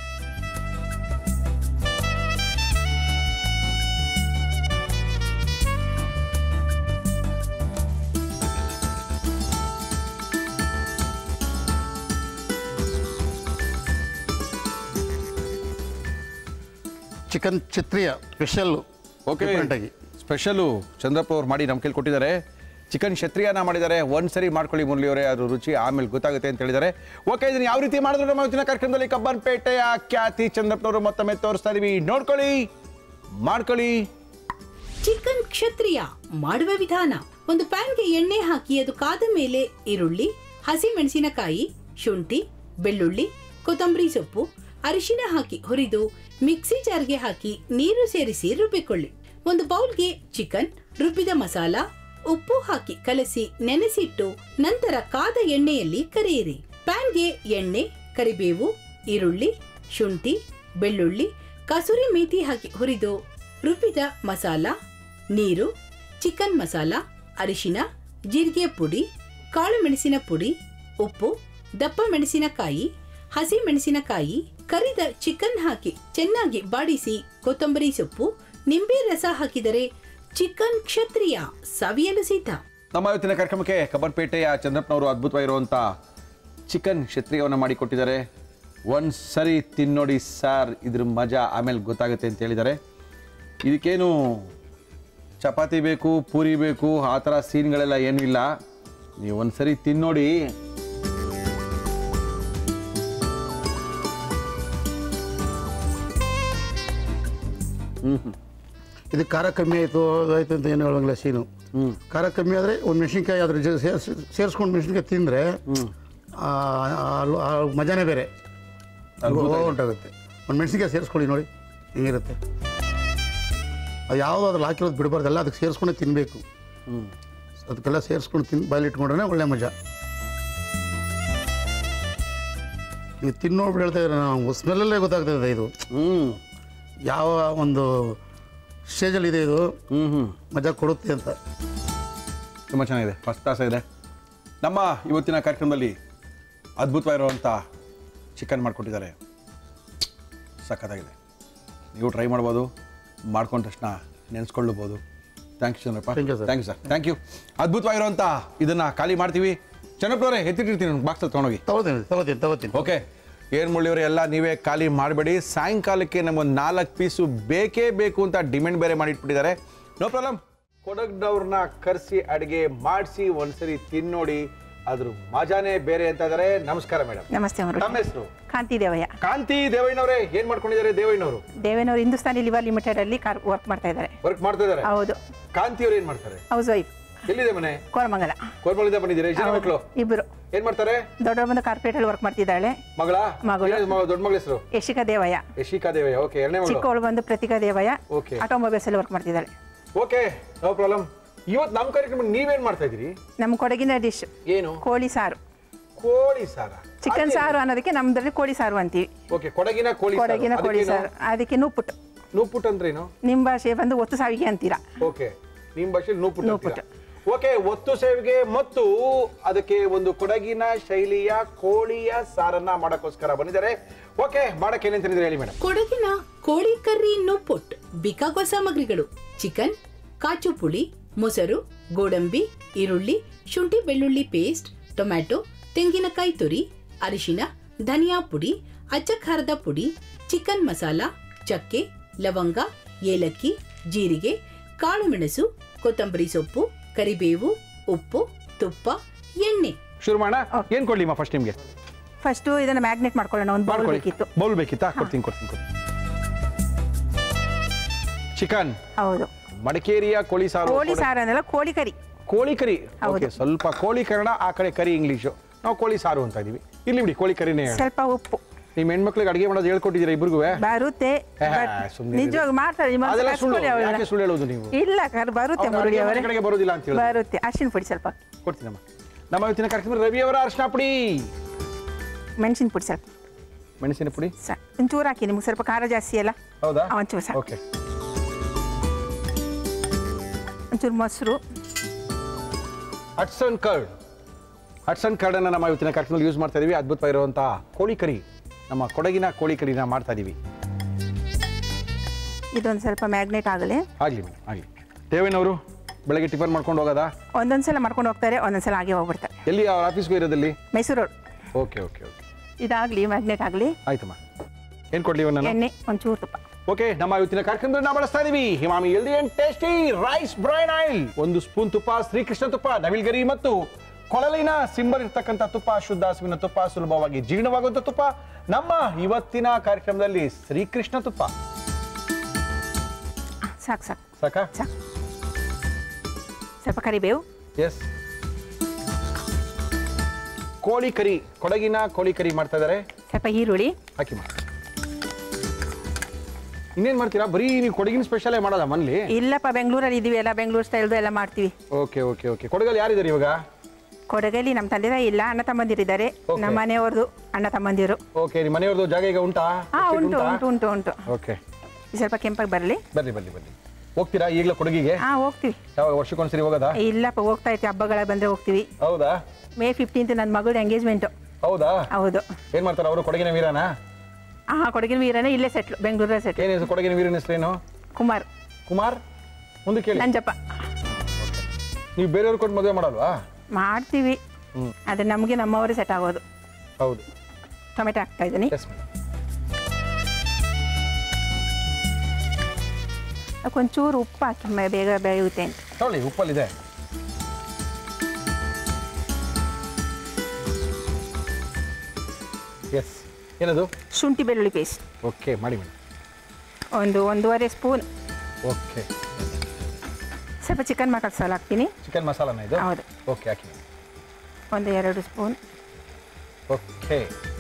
ಚಿಕನ್ ಚಿತ್ರಿಯ ಸ್ಪೆಷಲ್ಲು
ಓಕೆ
ಆಗಿ
ಸ್ಪೆಷಲು ಚಂದ್ರಪ್ಪ ಅವ್ರು ಮಾಡಿ ನಮ್ಮ ಕೈಲಿ ಕೊಟ್ಟಿದ್ದಾರೆ ಚಿಕನ್ ಕ್ಷತ್ರಿಯನ ಮಾಡಿದ್ದಾರೆ ಒಂದು ಸರಿ ಮಾಡ್ಕೊಳ್ಳಿ ಮುರಳಿಯವರೇ ಅದ್ರ ರುಚಿ ಆಮೇಲೆ ಗೊತ್ತಾಗುತ್ತೆ ಅಂತ ಹೇಳಿದ್ದಾರೆ ಓಕೆ ಇದನ್ನ ಯಾವ ರೀತಿ ಮಾಡಿದ್ರು ನಮ್ಮ ಇವತ್ತಿನ ಕಾರ್ಯಕ್ರಮದಲ್ಲಿ ಕಬ್ಬನ್ಪೇಟೆಯ ಖ್ಯಾತಿ ಚಂದ್ರಪ್ಪನವರು ಮತ್ತೊಮ್ಮೆ ತೋರಿಸ್ತಾ ಇದೀವಿ ನೋಡ್ಕೊಳ್ಳಿ ಮಾಡ್ಕೊಳ್ಳಿ
ಚಿಕನ್ ಕ್ಷತ್ರಿಯ ಮಾಡುವ ವಿಧಾನ ಒಂದು ಪ್ಯಾನ್ಗೆ ಎಣ್ಣೆ ಹಾಕಿ ಅದು ಕಾದ ಮೇಲೆ ಈರುಳ್ಳಿ ಹಸಿ ಮೆಣಸಿನಕಾಯಿ ಶುಂಠಿ ಬೆಳ್ಳುಳ್ಳಿ ಕೊತ್ತಂಬರಿ ಸೊಪ್ಪು ಅರಿಶಿನ ಹಾಕಿ ಹುರಿದು ಮಿಕ್ಸಿ ಜಾರ್ಗೆ ಹಾಕಿ ನೀರು ಸೇರಿಸಿ ರುಬ್ಬಿಕೊಳ್ಳಿ ಒಂದು ಬೌಲ್ಗೆ ಚಿಕನ್ ರುಬ್ಬಿದ ಮಸಾಲ ಉಪ್ಪು ಹಾಕಿ ಕಲಸಿ ನೆನೆಸಿಟ್ಟು ನಂತರ ಕಾದ ಎಣ್ಣೆಯಲ್ಲಿ ಕರಿಯಿರಿ ಪ್ಯಾನ್ಗೆ ಎಣ್ಣೆ ಕರಿಬೇವು ಈರುಳ್ಳಿ ಶುಂಠಿ ಬೆಳ್ಳುಳ್ಳಿ ಕಸೂರಿ ಮೇಥಿ ಹಾಕಿ ಹುರಿದು ರುಬ್ಬಿದ ಮಸಾಲ ನೀರು ಚಿಕನ್ ಮಸಾಲ ಅರಿಶಿನ ಜೀರಿಗೆ ಪುಡಿ ಕಾಳು ಮೆಣಸಿನ ಪುಡಿ ಉಪ್ಪು ದಪ್ಪ ಮೆಣಸಿನಕಾಯಿ ಹಸಿ ಮೆಣಸಿನಕಾಯಿ ಕರಿದ ಚಿಕನ್ ಹಾಕಿ ಚೆನ್ನಾಗಿ ಬಾಡಿಸಿ ಕೊತ್ತಂಬರಿ ಸೊಪ್ಪು ನಿಂಬೆ ರಸ ಹಾಕಿದರೆ ಚಿಕನ್ ಕ್ಷತ್ರಿಯ ಸವಿಯಲು ಸಿದ್ಧ
ನಮ್ಮ ಇವತ್ತಿನ ಕಾರ್ಯಕ್ರಮಕ್ಕೆ ಕಬ್ಬನ್ಪೇಟೆಯ ಚಂದ್ರಪ್ಪನವರು ಅದ್ಭುತವಾಗಿರುವಂಥ ಚಿಕನ್ ಕ್ಷತ್ರಿಯವನ್ನು ಮಾಡಿಕೊಟ್ಟಿದ್ದಾರೆ ಒಂದು ಸರಿ ತಿನ್ನೋಡಿ ಸರ್ ಇದ್ರ ಮಜಾ ಆಮೇಲೆ ಗೊತ್ತಾಗುತ್ತೆ ಅಂತ ಹೇಳಿದ್ದಾರೆ ಇದಕ್ಕೇನು ಚಪಾತಿ ಬೇಕು ಪೂರಿ ಬೇಕು ಆ ಥರ ಸೀನ್ಗಳೆಲ್ಲ ಏನೂ ಇಲ್ಲ ನೀವು ಒಂದು ಸರಿ ತಿನ್ನೋಡಿ
ಇದು ಖಾರ ಕಮ್ಮಿ ಆಯಿತು ಅದಾಯ್ತು ಅಂತ ಏನು ಹೇಳೋಂಗಿಲ್ಲ ಸೀನು ಖಾರ ಕಮ್ಮಿ ಆದರೆ ಒಂದು ಮೆಣಸಿನ್ಕಾಯಿ ಅದ್ರ ಜೊತೆ ಸೇರ್ಸ್ ಸೇರಿಸ್ಕೊಂಡು ಮೆಣಸಿನ್ಕಾಯಿ ತಿಂದರೆ ಮಜಾನೇ ಬೇರೆ ಉಂಟಾಗುತ್ತೆ ಒಂದು ಮೆಣಸಿನ್ಕಾಯಿ ಸೇರಿಸ್ಕೊಳ್ಳಿ ನೋಡಿ ಹಿಂಗಿರುತ್ತೆ ಅದು ಯಾವುದೋ ಅದ್ರಲ್ಲಿ ಹಾಕಿರೋದು ಬಿಡಬಾರ್ದು ಎಲ್ಲ ಅದಕ್ಕೆ ಸೇರಿಸ್ಕೊಂಡೇ ತಿನ್ನಬೇಕು ಅದಕ್ಕೆಲ್ಲ ಸೇರಿಸ್ಕೊಂಡು ತಿಂದು ಬಾಯಲ್ಲಿ ಇಟ್ಕೊಂಡ್ರೆ ಒಳ್ಳೆ ಮಜಾ ನೀವು ತಿನ್ನೋಬಿಟ್ಟು ಹೇಳ್ತಾ ಇದ್ರೆ ನಾವು ಸ್ಮೆಲ್ಲಲ್ಲೇ ಗೊತ್ತಾಗ್ತದೆ ಇದು
ಹ್ಮ್
ಯಾವ ಒಂದು ಸ್ಟೇಜಲ್ಲಿ ಇದೆ ಇದು
ಹ್ಮ್ ಹ್ಮ್
ಮಜಾ ಕೊಡುತ್ತೆ ಅಂತ
ತುಂಬ ಚೆನ್ನಾಗಿದೆ ಫಸ್ಟ್ ಕ್ಲಾಸ್ ಇದೆ ನಮ್ಮ ಇವತ್ತಿನ ಕಾರ್ಯಕ್ರಮದಲ್ಲಿ ಅದ್ಭುತವಾಗಿರುವಂಥ ಚಿಕನ್ ಮಾಡಿಕೊಟ್ಟಿದ್ದಾರೆ ಸಖತ್ತಾಗಿದೆ ನೀವು ಟ್ರೈ ಮಾಡ್ಬೋದು ಮಾಡ್ಕೊಂಡ ತಕ್ಷಣ ನೆನೆಸ್ಕೊಳ್ಳಬಹುದು thank you Chandrappa
Thank you, sir.
Thank you sir thank you ಅದ್ಭುತವಾಗಿರುವಂಥ ಇದನ್ನು ಖಾಲಿ ಮಾಡ್ತೀವಿ ಚನ್ನಪ್ಪನವರೇ ಎತ್ತಿಟ್ಟಿರ್ತೀನಿ ಬಾಕ್ಸಲ್ಲಿ ತೊಗೊಂಡೋಗಿ
ತಗೋತೀನಿ ತಗೋತೀನಿ ತಗೋತೀನಿ
ಓಕೆ ಏನು ಮುಳ್ಳಿಯವರು ಎಲ್ಲ ನೀವೇ ಖಾಲಿ ಮಾಡಬೇಡಿ ಸಾಯಂಕಾಲಕ್ಕೆ ನಮಗೊಂದು ನಾಲ್ಕು ಪೀಸು ಬೇಕೇ ಬೇಕು ಅಂತ ಡಿಮ್ಯಾಂಡ್ ಬೇರೆ ಮಾಡಿಟ್ಬಿಟ್ಟಿದ್ದಾರೆ ನೋ ಪ್ರಾಬ್ಲಮ್ ಕೊಡಗ್ನವ್ರನ್ನ ಕರೆಸಿ ಅಡುಗೆ ಮಾಡಿಸಿ ಒಂದ್ಸರಿ ತಿನ್ನೋಡಿ ಅದ್ರ ಮಜಾನೇ ಬೇರೆ ಅಂತ ಇದ್ದಾರೆ ನಮಸ್ಕಾರ ಮೇಡಮ್
ನಮಸ್ತೆ ಅವರು
ನಮ್ಮ ಹೆಸರು
ಕಾಂತಿ ದೇವಯ್ಯ
ಕಾಂತಿ ದೇವಯ್ಯನವರೇ ಏನ್ ಮಾಡ್ಕೊಂಡಿದ್ದಾರೆ ದೇವಯ್ಯನವರು
ದೇವೇನವರು ಹಿಂದೂಸ್ತಾನಿ ಲಿವರ್ ಲಿಮಿಟೆಡ್ ಅಲ್ಲಿ ಕಾರ್ ವರ್ಕ್ ಮಾಡ್ತಾ ಇದ್ದಾರೆ
ವರ್ಕ್ ಮಾಡ್ತಾ ಇದ್ದಾರೆ
ಹೌದು
ಕಾಂತಿ ಅವ್ರು ಏನ್ ಮಾಡ್ತಾರೆ
ಹೌಸ್ ವೈಫ್
ಎಲ್ಲಿದೆ ಮನೆ
ಕೋರಮಂಗಲ
ಕೋರ್ಮಳಿಂದ ಬಂದಿದ್ದೀರಾ ಎಷ್ಟು ಜನ ಮಕ್ಕಳು
ಇಬ್ಬರು
ಏನ್ ಮಾಡ್ತಾರೆ
ದೊಡ್ಡ ಬಂದು ಕಾರ್ಪೊರೇಟ್ ಅಲ್ಲಿ ವರ್ಕ್ ಮಾಡ್ತಿದ್ದಾಳೆ
ಮಗಳ
ಮಗಳು.
ಏನ್ ಮ- ದೊಡ್ಡ ಮಗಳ ಹೆಸರು
ಯಶಿಕಾ ದೇವಯ್ಯ
ಯಶಿಕಾ ದೇವಯ್ಯ ಓಕೆ ಎರಡನೇ ಮಗಳು
ಚಿಕ್ಕವಳು ಬಂದು ಪ್ರತಿಕಾ ದೇವಯ್ಯ
Okay.
ಆಟೋಮೊಬೈಲ್ಸ್ ಅಲ್ಲಿ ವರ್ಕ್ ಮಾಡ್ತಿದ್ದಾಳೆ
ಓಕೆ ನೋ ಪ್ರಾಬ್ಲಮ್ ಇವತ್ತು ನಮ್ಮ ಕಾರ್ಯಕ್ರಮ ನೀವೇನ್ ಮಾಡ್ತಾ ಇದ್ದೀರಿ
ನಮ್ಮ ಕೊಡಗಿನ ಡಿಶ್
ಏನು
ಕೋಳಿ ಸಾರು
ಕೋಳಿ ಸಾರ
ಚಿಕನ್ ಸಾರು ಅನ್ನೋದಕ್ಕೆ ನಮ್ದ್ರಲ್ಲಿ ಕೋಳಿ ಸಾರು ಅಂತೀವಿ
ಓಕೆ ಕೊಡಗಿನ ಕೋಳಿ
ಕೊಡಗಿನ ಕೋಳಿ ಸಾರು ಅದಕ್ಕೆ ನೂಪುಟ್ಟು
ನೂಪುಟ್ ಅಂದ್ರೇನು
ನಿಮ್ಮ ಭಾಷೆ ಬಂದು ಒತ್ತು ಸಾವಿಗೆ ಅಂತೀರಾ
ಓಕೆ ನಿಮ್ ಭಾಷೆ ನೂಪುಟ್
ನೂಪುಟ್.
ಓಕೆ ಒತ್ತು ಸೇವಿಗೆ ಮತ್ತು ಅದಕ್ಕೆ ಒಂದು ಕೊಡಗಿನ ಶೈಲಿಯ ಕೋಳಿಯ ಸಾರನ್ನ ಮಾಡಕ್ಕೋಸ್ಕರ ಬಂದಿದ್ದಾರೆ ಓಕೆ ಮಾಡಕ್ಕೆ ಏನೇನ್ ತಿಂದಿದ್ರೆ ಹೇಳಿ ಮೇಡಮ್
ಕೊಡಗಿನ ಕೋಳಿ ಕರ್ರಿ ನುಪ್ಪೊಟ್ ಬೇಕಾಗುವ ಸಾಮಗ್ರಿಗಳು ಚಿಕನ್ ಕಾಚು ಪುಳಿ ಮೊಸರು ಗೋಡಂಬಿ ಈರುಳ್ಳಿ ಶುಂಠಿ ಬೆಳ್ಳುಳ್ಳಿ ಪೇಸ್ಟ್ ಟೊಮ್ಯಾಟೊ ತೆಂಗಿನಕಾಯಿ ತುರಿ ಅರಿಶಿನ ಧನಿಯಾ ಪುಡಿ ಅಚ್ಚ ಖಾರದ ಪುಡಿ ಚಿಕನ್ ಮಸಾಲ ಚಕ್ಕೆ ಲವಂಗ ಏಲಕ್ಕಿ ಜೀರಿಗೆ ಕಾಳುಮೆಣಸು ಕೊತ್ತಂಬರಿ ಸೊಪ್ಪು ಕರಿಬೇವು ಉಪ್ಪು ತುಪ್ಪ ಎಣ್ಣೆ
ಶುರು ಮಾಡೋಣ ಏನ್ ಕೊಡ್ಲಿ ಮಾ ಫಸ್ಟ್ ನಿಮ್ಗೆ
ಫಸ್ಟ್ ಇದನ್ನ ಮ್ಯಾಗ್ನೇಟ್ ಮಾಡ್ಕೊಳ್ಳೋಣ ಒಂದು ಬೌಲ್
ಮಾಡ್ಕೊಳ್ಳಿ
ಬೇಕಿತ್ತು
ಬೌಲ್ ಬೇಕಿತ್ತಾ ಕೊಡ್ತೀನಿ ಕೊಡ್ತೀನಿ ಕೊಡ್ತೀನಿ ಚಿಕನ್
ಹೌದು
ಮಡಿಕೇರಿಯ ಕೋಳಿ ಸಾರು
ಕೋಳಿ ಸಾರು ಅನ್ನಲ್ಲ ಕೋಳಿ ಕರಿ
ಕೋಳಿ ಕರಿ
ಹೌದು.
ಓಕೆ ಸ್ವಲ್ಪ ಕೋಳಿ ಕನ್ನಡ ಆ ಕಡೆ ಕರಿ ಇಂಗ್ಲೀಷು ನಾವು ಕೋಳಿ ಸಾರು ಅಂತ ಇದೀವಿ ಇಲ್ಲಿ ಬಿಡಿ ಕೋಳಿ ಕರಿನೇ ಹೇಳಿ
ಸ್ವಲ್ಪ ಉಪ್ಪು
ನಿಮ್ಮ ಹೆಣ್ಮಕ್ಳಿಗೆ ಅಡಿಗೆ ಮಾಡೋದು ಹೇಳ್ಕೊಟ್ಟಿದ್ದೀರಾ ಇಬ್ರಿಗೂ
ಬರುತ್ತೆ
ಹೇ,
but
ಸುಮ್ನೆ ಇರಿ.
ನಿಜವಾಗಿ ಮಾಡ್ತಾರೆ ನಿಮ್ಮ ಹತ್ರ
ಅದೆಲ್ಲ ಸುಳ್ಳು
ಕರ್ಸ್ಕೊಳ್ಳಿ ಅವ್ಳನ್ನ.
ಯಾಕೆ ಸುಳ್ಳು ಹೇಳೋದು ನೀವು
ಇಲ್ಲ ಕರ್ ಬರುತ್ತೆ
ಅವ್ರು
ಮುರುಳಿ
ಅಡ್ಗೆ
ಅವರೇ
ಮನೆ ಕಡೆಗೆ ಬರೋದಿಲ್ಲ ಅಂತ ಹೇಳಿ
ಬರುತ್ತೆ ಅರ್ಶಿನ ಪುಡಿ ಸ್ವಲ್ಪ
ಕೊಡ್ತೀನಮ್ಮ ನಮ್ಮ ಇವತ್ತಿನ ಕಾರ್ಯಕ್ರಮ ರವಿ ಅವರ ಅರ್ಶಿನ ಪುಡಿ
ಮೆಣಸಿನ ಪುಡಿ ಸ್ವಲ್ಪ
ಮೆಣಸಿನ ಪುಡಿ
ಸ- ಒಂಚೂರು ಹಾಕಿ ನಿಮ್ಗೆ ಸ್ವಲ್ಪ ಖಾರ ಜಾಸ್ತಿ ಅಲ್ಲ
ಹೌದಾ
ಆ, ಒಂಚೂರು ಸಾಕು
ಓಕೆ
ಒಂಚೂರು ಮೊಸರು
ಹಟ್ಸನ್ ಕರ್ಡ್ ಹಟ್ಸನ್ ಕರ್ಡನ್ನು ನಮ್ಮ ಇವತ್ತಿನ ಕಾರ್ಯಕ್ರಮದಲ್ಲಿ ಯೂಸ್ ಮಾಡ್ತಾ ಇದೀವಿ ಅದ್ಭುತವಾಗಿರುವಂಥ ಕೋಳಿ ಕರಿ ನಮ್ಮ ಕೊಡಗಿನ ಕೋಳಿ ಕರಿನ ಮಾಡ್ತಾ ಇದೀವಿ
ಇದೊಂದು ಸ್ವಲ್ಪ ಮ್ಯಾಗ್ನೇಟ್ ಆಗಲಿ
ಆಗಲಿ ಮೇಡಮ್ ಆಗಲಿ ದೇವೇನವರು ಬೆಳಗ್ಗೆ ಟಿಫನ್ ಮಾಡ್ಕೊಂಡು ಹೋಗೋದಾ
ಒಂದೊಂದ್ಸಲ ಮಾಡ್ಕೊಂಡು ಹೋಗ್ತಾರೆ ಒಂದೊಂದ್ಸಲ ಹಾಗೆ ಹೋಗ್ಬಿಡ್ತಾರೆ
ಎಲ್ಲಿ ಅವ್ರ ಆಫೀಸ್ಗೂ ಇರೋದಲ್ಲಿ
Mysuru road.
Okay okay okay
ಇದಾಗಲಿ ಮ್ಯಾಗ್ನೇಟ್ ಆಗಲಿ
ಆಯ್ತಮ್ಮ ಏನು ಕೊಡ್ಲಿ ಇವನ್ನ
ಎಣ್ಣೆ ಒಂಚೂರು ತುಪ್ಪ
ಓಕೆ ನಮ್ಮ ಇವತ್ತಿನ ಕಾರ್ಯಕ್ರಮದಲ್ಲಿ ನಾವು ಬಳಸ್ತಾ ಇದೀವಿ Emami healthy and tasty rice bran oil ಒಂದು ಸ್ಪೂನ್ ತುಪ್ಪ ಶ್ರೀಕೃಷ್ಣ ತುಪ್ಪ ನವಿಲ್ಗರಿ ಮತ್ತು ಕೊಳಲಿನ ಸಿಂಬಲ್ ಇರ್ತಕ್ಕಂಥ ತುಪ್ಪ ಶುದ್ಧ ಹಸುವಿನ ತುಪ್ಪ ಸುಲಭವಾಗಿ ಜೀರ್ಣವಾಗುವಂಥ ತುಪ್ಪ ನಮ್ಮ ಇವತ್ತಿನ ಕಾರ್ಯಕ್ರಮದಲ್ಲಿ ಶ್ರೀಕೃಷ್ಣ ತುಪ್ಪ
ಸಾಕು ಸಾಕು
ಸಾಕಾ
ಸಾಕು ಸ್ವಲ್ಪ ಕರಿಬೇವು
ಎಸ್ ಕೋಳಿ ಕರಿ ಕೊಡಗಿನ ಕೋಳಿ ಕರಿ ಮಾಡ್ತಾ ಇದ್ದಾರೆ
ಸ್ವಲ್ಪ ಈರುಳ್ಳಿ
ಹಾಕಿ ಮಾಡಿ ಇನ್ನೇನು ಮಾಡ್ತೀರಾ ಬರೀ ನೀವು ಕೊಡಗಿನ ಸ್ಪೆಷಲೇ ಮಾಡೋದ ಮನೇಲಿ
ಇಲ್ಲಪ್ಪ ಬೆಂಗಳೂರಲ್ಲಿ ಇದೀವಿ ಎಲ್ಲ ಬೆಂಗಳೂರು ಸ್ಟೈಲ್ದು ಎಲ್ಲ ಮಾಡ್ತೀವಿ
ಓಕೆ ಓಕೆ ಓಕೆ ಕೊಡಗಲ್ಲಿ ಯಾರಿದ್ದಾರೆ ಇವಾಗ
ಕೊಡಗಲ್ಲಿ ನಮ್ಮ ತಂದೆ ತಾಯಿ ಇಲ್ಲ ಅಣ್ಣ ತಮ್ಮಂದಿರಿದ್ದಾರೆ
Okay.
ನಮ್ಮ ಮನೆಯವ್ರದ್ದು ಅಣ್ಣ ತಮ್ಮಂದಿರು
ಓಕೆ ನಿಮ್ಮ ಮನೆಯವ್ರದ್ದು ಜಾಗ ಈಗ ಉಂಟಾ
ಹಾ ಉಂಟು ಉಂಟು ಉಂಟು ಉಂಟು
ಓಕೆ
ಇದು ಸ್ವಲ್ಪ ಕೆಂಪಾಗಿ ಬರಲಿ
ಬರ್ರಿ ಬರ್ರಿ ಬರ್ರಿ ಹೋಗ್ತೀರಾ ಈಗಲೇ ಕೊಡಗಿಗೆ
ಹಾ ಹೋಗ್ತೀವಿ
ಯಾವ ವರ್ಷಕ್ಕೊಂದ್ಸರಿ ಹೋಗೋದಾ
ಇಲ್ಲಪ್ಪ ಹೋಗ್ತಾ ಇರ್ತೀವಿ ಹಬ್ಬಗಳ ಬಂದ್ರೆ ಹೋಗ್ತೀವಿ
ಹೌದಾ
ಮೇ ಫಿಫ್ಟೀನ್ತ್ ನನ್ನ ಮಗಳು ಎಂಗೇಜ್ಮೆಂಟು
ಹೌದಾ
ಹೌದು
ಏನ್ ಮಾಡ್ತಾರೆ ಅವರು ಕೊಡಗಿನ ವೀರನ
ಹಾ ಕೊಡಗಿನ ವೀರನೇ ಇಲ್ಲೇ ಸೆಟ್ಲು ಬೆಂಗಳೂರಲ್ಲಿ ಸೆಟ್ಲು
ಏನ್ ಹೆಸರು ಕೊಡಗಿನ ವೀರನ ಹೆಸರೇನು
ಕುಮಾರ್
ಕುಮಾರ್ ಮುಂದೆ ಕೇಳಿ
ನಂಜಪ್ಪ
ನೀವು ಬೇರೆಯವ್ರು ಕೊಟ್ಟು ಮದುವೆ ಮಾಡಲ್ವಾ
ಮಾಡ್ತೀವಿ
ಹ್ಮ್.
ಆದರೆ ನಮಗೆ ನಮ್ಮವರೇ ಸೆಟ್ ಆಗೋದು
ಹೌದು
ಟೊಮೆಟೊ ಹಾಕ್ತಾ ಇದ್ದೀನಿ
ಎಸ್ ಮೇಡಮ್
ಒಂಚೂರು ಉಪ್ಪು ಹಾಕಿ ಮ- ಬೇಗ ಬೇಯುತ್ತೆ ಅಂತ
ನೋಡಿ ಉಪ್ಪಲ್ಲಿದೆ ಎಸ್ ಏನದು
ಶುಂಠಿ ಬೆಳ್ಳುಳ್ಳಿ ಪೇಸ್ಟ್
ಓಕೆ ಮಾಡಿ ಮೇಡಮ್
ಒಂದು ಒಂದೂವರೆ ಸ್ಪೂನ್
ಓಕೆ
ಸ್ವಲ್ಪ ಚಿಕನ್ ಮಸಾಲ ಹಾಕ್ತೀನಿ
ಚಿಕನ್ ಮಸಾಲಾನ ಇದು
ಹೌದು.
ಓಕೆ ಹಾಕಿ
ಒಂದು ಎರಡು ಸ್ಪೂನ್
ಓಕೆ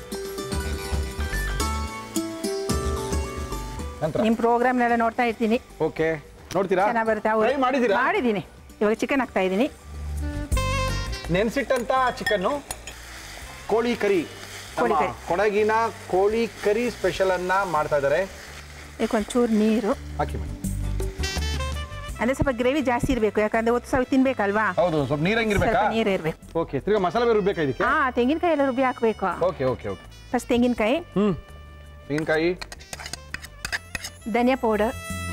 ನಂತರ
ನಿಮ್ಮ ಪ್ರೋಗ್ರಾಮ್ನೆಲ್ಲ ನೋಡ್ತಾ ಇರ್ತೀನಿ
ಓಕೆ ನೋಡ್ತೀರಾ
ಚೆನ್ನಾಗಿ ಬರುತ್ತೆ ಅವ್ರು
Try ಮಾಡಿದ್ದೀರಾ
ಮಾಡಿದ್ದೀನಿ ಇವಾಗ ಚಿಕನ್ ಹಾಕ್ತಾ ಇದ್ದೀನಿ
ನೆನ್ಸಿಟ್ಟಂತ ಚಿಕನ್ನು ಕೋಳಿ ಕರಿ
ಕೋಳಿ
ನಮ್ಮ
ಕರಿ.
ಕೊಡಗಿನ ಕೋಳಿ ಕರಿ ಸ್ಪೆಷಲ್ ಅನ್ನ ಮಾಡ್ತಾ ಇದ್ದಾರೆ
ಇದಕ್ಕೆ ಒಂಚೂರು ನೀರು
ಹಾಕಿ ಮೇಡಮ್
ಅಂದರೆ ಸ್ವಲ್ಪ ಗ್ರೇವಿ ಜಾಸ್ತಿ ಇರಬೇಕು ಯಾಕಂದ್ರೆ ಒತ್ತು ಸಾವಿರ ತಿನ್ಬೇಕಲ್ವಾ
ಹೌದು ಸ್ವಲ್ಪ ನೀರಂಗಿರ್ಬೇಕಾ
ಸ್ವಲ್ಪ ನೀರು ಇರಬೇಕು
ಓಕೆ ತಿರ್ಗಾ ಮಸಾಲೆ ಬೇರೆ ರುಬ್ಬೇಕಾ ಇದಕ್ಕೆ
ಹಾಂ ತೆಂಗಿನಕಾಯಿ ಎಲ್ಲ ರುಬ್ಬಿ ಹಾಕಬೇಕು
ಓಕೆ ಓಕೆ ಓಕೆ
ಫಸ್ಟ್ ತೆಂಗಿನಕಾಯಿ
ಹ್ಮ್ ತೆಂಗಿನಕಾಯಿ
ಧನಿಯಾ ಪೌಡರ್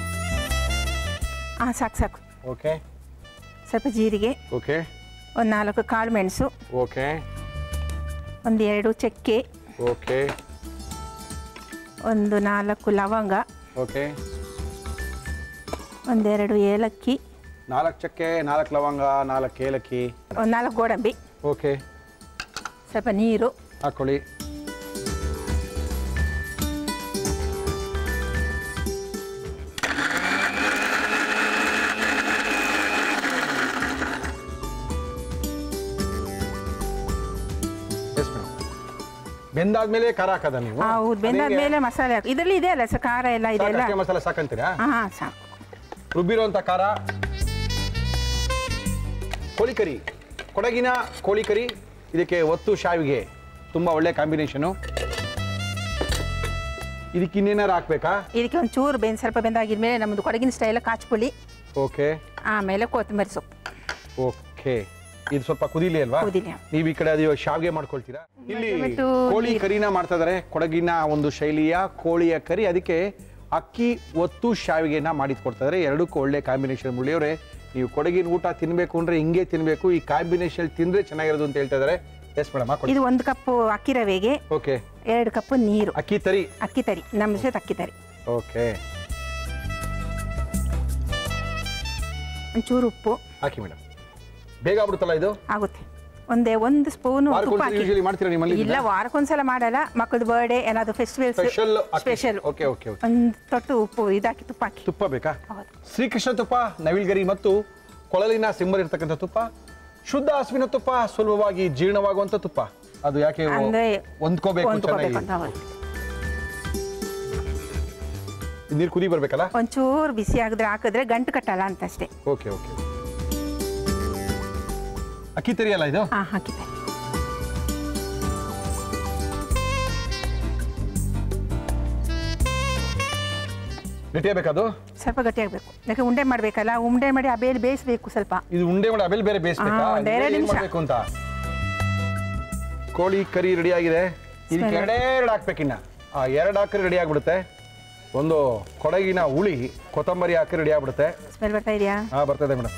ಹಾಂ ಸಾಕು ಸಾಕು
ಓಕೆ
ಸ್ವಲ್ಪ ಜೀರಿಗೆ
ಓಕೆ
ಒಂದು ನಾಲ್ಕು ಕಾಳು ಮೆಣಸು
ಓಕೆ
ಒಂದು ಎರಡು ಚಕ್ಕೆ
ಓಕೆ
ಒಂದು ನಾಲ್ಕು ಲವಂಗ
ಓಕೆ
ಒಂದೆರಡು ಏಲಕ್ಕಿ
ನಾಲ್ಕು ಚಕ್ಕೆ ನಾಲ್ಕು ಲವಂಗ ನಾಲ್ಕು ಏಲಕ್ಕಿ
ಒಂದು ನಾಲ್ಕು ಗೋಡಂಬಿ
ಓಕೆ
ಸ್ವಲ್ಪ ನೀರು
ಹಾಕೊಳ್ಳಿ ಎಸ್ ಮೇಡಮ್ ಬೆಂದಾದ್ಮೇಲೆ ಖಾರ ಹಾಕದ ನೀವು
ಹೌದು ಬೆಂದಾದ್ಮೇಲೆ ಮಸಾಲೆ ಹಾಕಿ ಇದರಲ್ಲಿ ಇದೆ ಅಲ್ಲ ಸ ಖಾರ ಎಲ್ಲ ಇದೆ ಅಲ್ಲ
ಸಾಕಷ್ಟೇ ಮಸಾಲೆ ಸಾಕಂತೀರಾ
ಹಾಂ ಹಾಂ ಸಾಕು
ರುಬ್ಬಿರುವಂಥ ಖಾರ ಕೋಳಿ ಕರಿ ಕೊಡಗಿನ ಕೋಳಿ ಕರಿ ಇದಕ್ಕೆ ಒತ್ತು ಶಾವಿಗೆ ತುಂಬ ಒಳ್ಳೆ ಕಾಂಬಿನೇಷನು ಇದಕ್ಕೆ ಇನ್ನೇನಾರು ಹಾಕ್ಬೇಕಾ
ಇದಕ್ಕೆ ಒಂದು ಚೂರು ಬೆಂದು ಸ್ವಲ್ಪ ಬೆಂದಾಗಿದ್ಮೇಲೆ ನಮ್ಮದು ಕೊಡಗಿನ ಸ್ಟೈಲ ಕಾಚುಪುಳಿ
ಓಕೆ
ಆಮೇಲೆ ಕೊತ್ತಂಬರಿ ಸೊಪ್ಪು
ಓಕೆ ಇದು ಸ್ವಲ್ಪ ಕುದೀಲಿ ಅಲ್ವಾ
ಕುದೀಲಿ.
ನೀವು ಈ ಕಡೆ ಅದು ಇವಾಗ ಶಾವಿಗೆ ಮಾಡ್ಕೊಳ್ತೀರಾ ಇಲ್ಲಿ
ಮತ್ತು
ಕೋಳಿ ಕರಿನ ಮಾಡ್ತಾ ಇದಾರೆ ಕೊಡಗಿನ ಒಂದು ಶೈಲಿಯ ಕೋಳಿಯ ಕರಿ ಅದಕ್ಕೆ ಅಕ್ಕಿ ಒತ್ತು ಶಾವಿಗೆನ ಮಾಡಿದ್ ಕೊಡ್ತಾ ಇದಾರೆ ಎರಡಕ್ಕೂ ಒಳ್ಳೆ ಕಾಂಬಿನೇಷನ್ ಮುಳಿಯವ್ರೆ ನೀವು ಕೊಡಗಿನ ಊಟ ತಿನ್ಬೇಕು ಅಂದ್ರೆ ಹಿಂಗೆ ತಿನ್ಬೇಕು ಈ ಕಾಂಬಿನೇಷನ್ ತಿಂದ್ರೆ ಚೆನ್ನಾಗಿರೋದು ಅಂತ ಹೇಳ್ತಾ ಇದಾರೆ ಎಸ್ ಮೇಡಮ್ ಹಾಕೊಳ್ಳಿ
ಇದು ಒಂದು ಕಪ್ಪು ಅಕ್ಕಿ ರವೆಗೆ
ಓಕೆ
ಎರಡು ಕಪ್ಪು ನೀರು
ಅಕ್ಕಿ ತರಿ
ಅಕ್ಕಿ ತರಿ ನಮ್ಮ ಜೊತೆ ಅಕ್ಕಿ ತರಿ
ಓಕೆ
ಒಂಚೂರು ಉಪ್ಪು
ಹಾಕಿ ಮೇಡಮ್ ಬೇಗ ಆಗ್ಬಿಡುತ್ತಲ್ಲ ಇದು
ಆಗುತ್ತೆ ಒಂದೇ ಒಂದು ಸ್ಪೂನು ತುಪ್ಪ
ವಾರಕ್ಕೊಂದ್ಸಲ
ಹಾಕಿ
ಯೂಶಲಿ ಮಾಡ್ತೀರಾ ನಿಮ್ಮಲ್ಲಿ
ಇಲ್ಲ ವಾರಕ್ಕೊಂದ್ಸಲ ಮಾಡಲ್ಲ ಮಕ್ಕಳದು ಬರ್ಡೇ ಏನಾದ್ರು festivals
special
special
okay okay okay
ಒಂದು ತೊಟ್ಟು ಉಪ್ಪು ಇದಾಕಿ ತುಪ್ಪ ಹಾಕಿ
ತುಪ್ಪ ಬೇಕಾ
ಹೌದು
ಶ್ರೀಕೃಷ್ಣ ತುಪ್ಪ ನವಿಲ್ಗರಿ ಮತ್ತು ಕೊಳಲಿನ ಸಿಂಬರ್ ಇರ್ತಕ್ಕಂಥ ತುಪ್ಪ ಶುದ್ಧ ಹಸುವಿನ ತುಪ್ಪ ಸುಲಭವಾಗಿ ಜೀರ್ಣವಾಗುವಂಥ ತುಪ್ಪ ಅದು ಯಾಕೆ ಒ-
ಅಂದ್ರೆ
ಹೊಂದ್ಕೋಬೇಕು
ಹೊಂದ್ಕೋಬೇಕು
ಚೆನ್ನಾಗಿ
ಅಂತ ಹೌದು
ನೀರು ಕುದಿ ಬರ್ಬೇಕಲ್ಲ
ಒಂಚೂರು ಬಿಸಿ ಆಗಿದ್ರೆ ಹಾಕಿದ್ರೆ ಗಂಟು ಕಟ್ಟಲ್ಲ ಅಂತ ಅಷ್ಟೇ
ಓಕೆ ಓಕೆ ಅಕ್ಕಿ ತೆರಿಯಲ್ಲ ಇದು
ಹಾಂ ಹಾಕಿದ್ದೆ
ಗಟ್ಟಿಯಾಗಬೇಕದು
ಸ್ವಲ್ಪ ಗಟ್ಟಿಯಾಗಬೇಕು ಯಾಕೆ ಉಂಡೆ ಮಾಡಬೇಕಲ್ಲ ಉಂಡೆ ಮಾಡಿ ಆ ಬೇಳೆ ಬೇಯಿಸ್ಬೇಕು ಸ್ವಲ್ಪ
ಇದು ಉಂಡೆ ಮಾಡಿ ಅಬೇಲ್ ಬೇರೆ ಬೇಯಿಸ್ಬೇಕಾ
ಹಾ, ಒಂದ್ ಎರಡು
ಏನ್
ನಿಮಿಷ.
ಮಾಡ್ಬೇಕು ಅಂತ ಕೋಳಿ ಕರಿ ರೆಡಿ ಆಗಿದೆ ಇದಕ್ಕೆ
Smell.
ಎರಡೇ ಎರಡು ಹಾಕ್ಬೇಕಿನ್ನ ಆ ಎರಡು ಹಾಕಿ ರೆಡಿ ಆಗ್ಬಿಡುತ್ತೆ ಒಂದು ಕೊಡಗಿನ ಹುಳಿ ಕೊತ್ತಂಬರಿ ಹಾಕಿ ರೆಡಿ ಆಗ್ಬಿಡುತ್ತೆ
ಸ್ಮೆಲ್ ಬರ್ತಾ ಇದೆಯಾ
ಹಾ ಬರ್ತದೆ ಮೇಡಮ್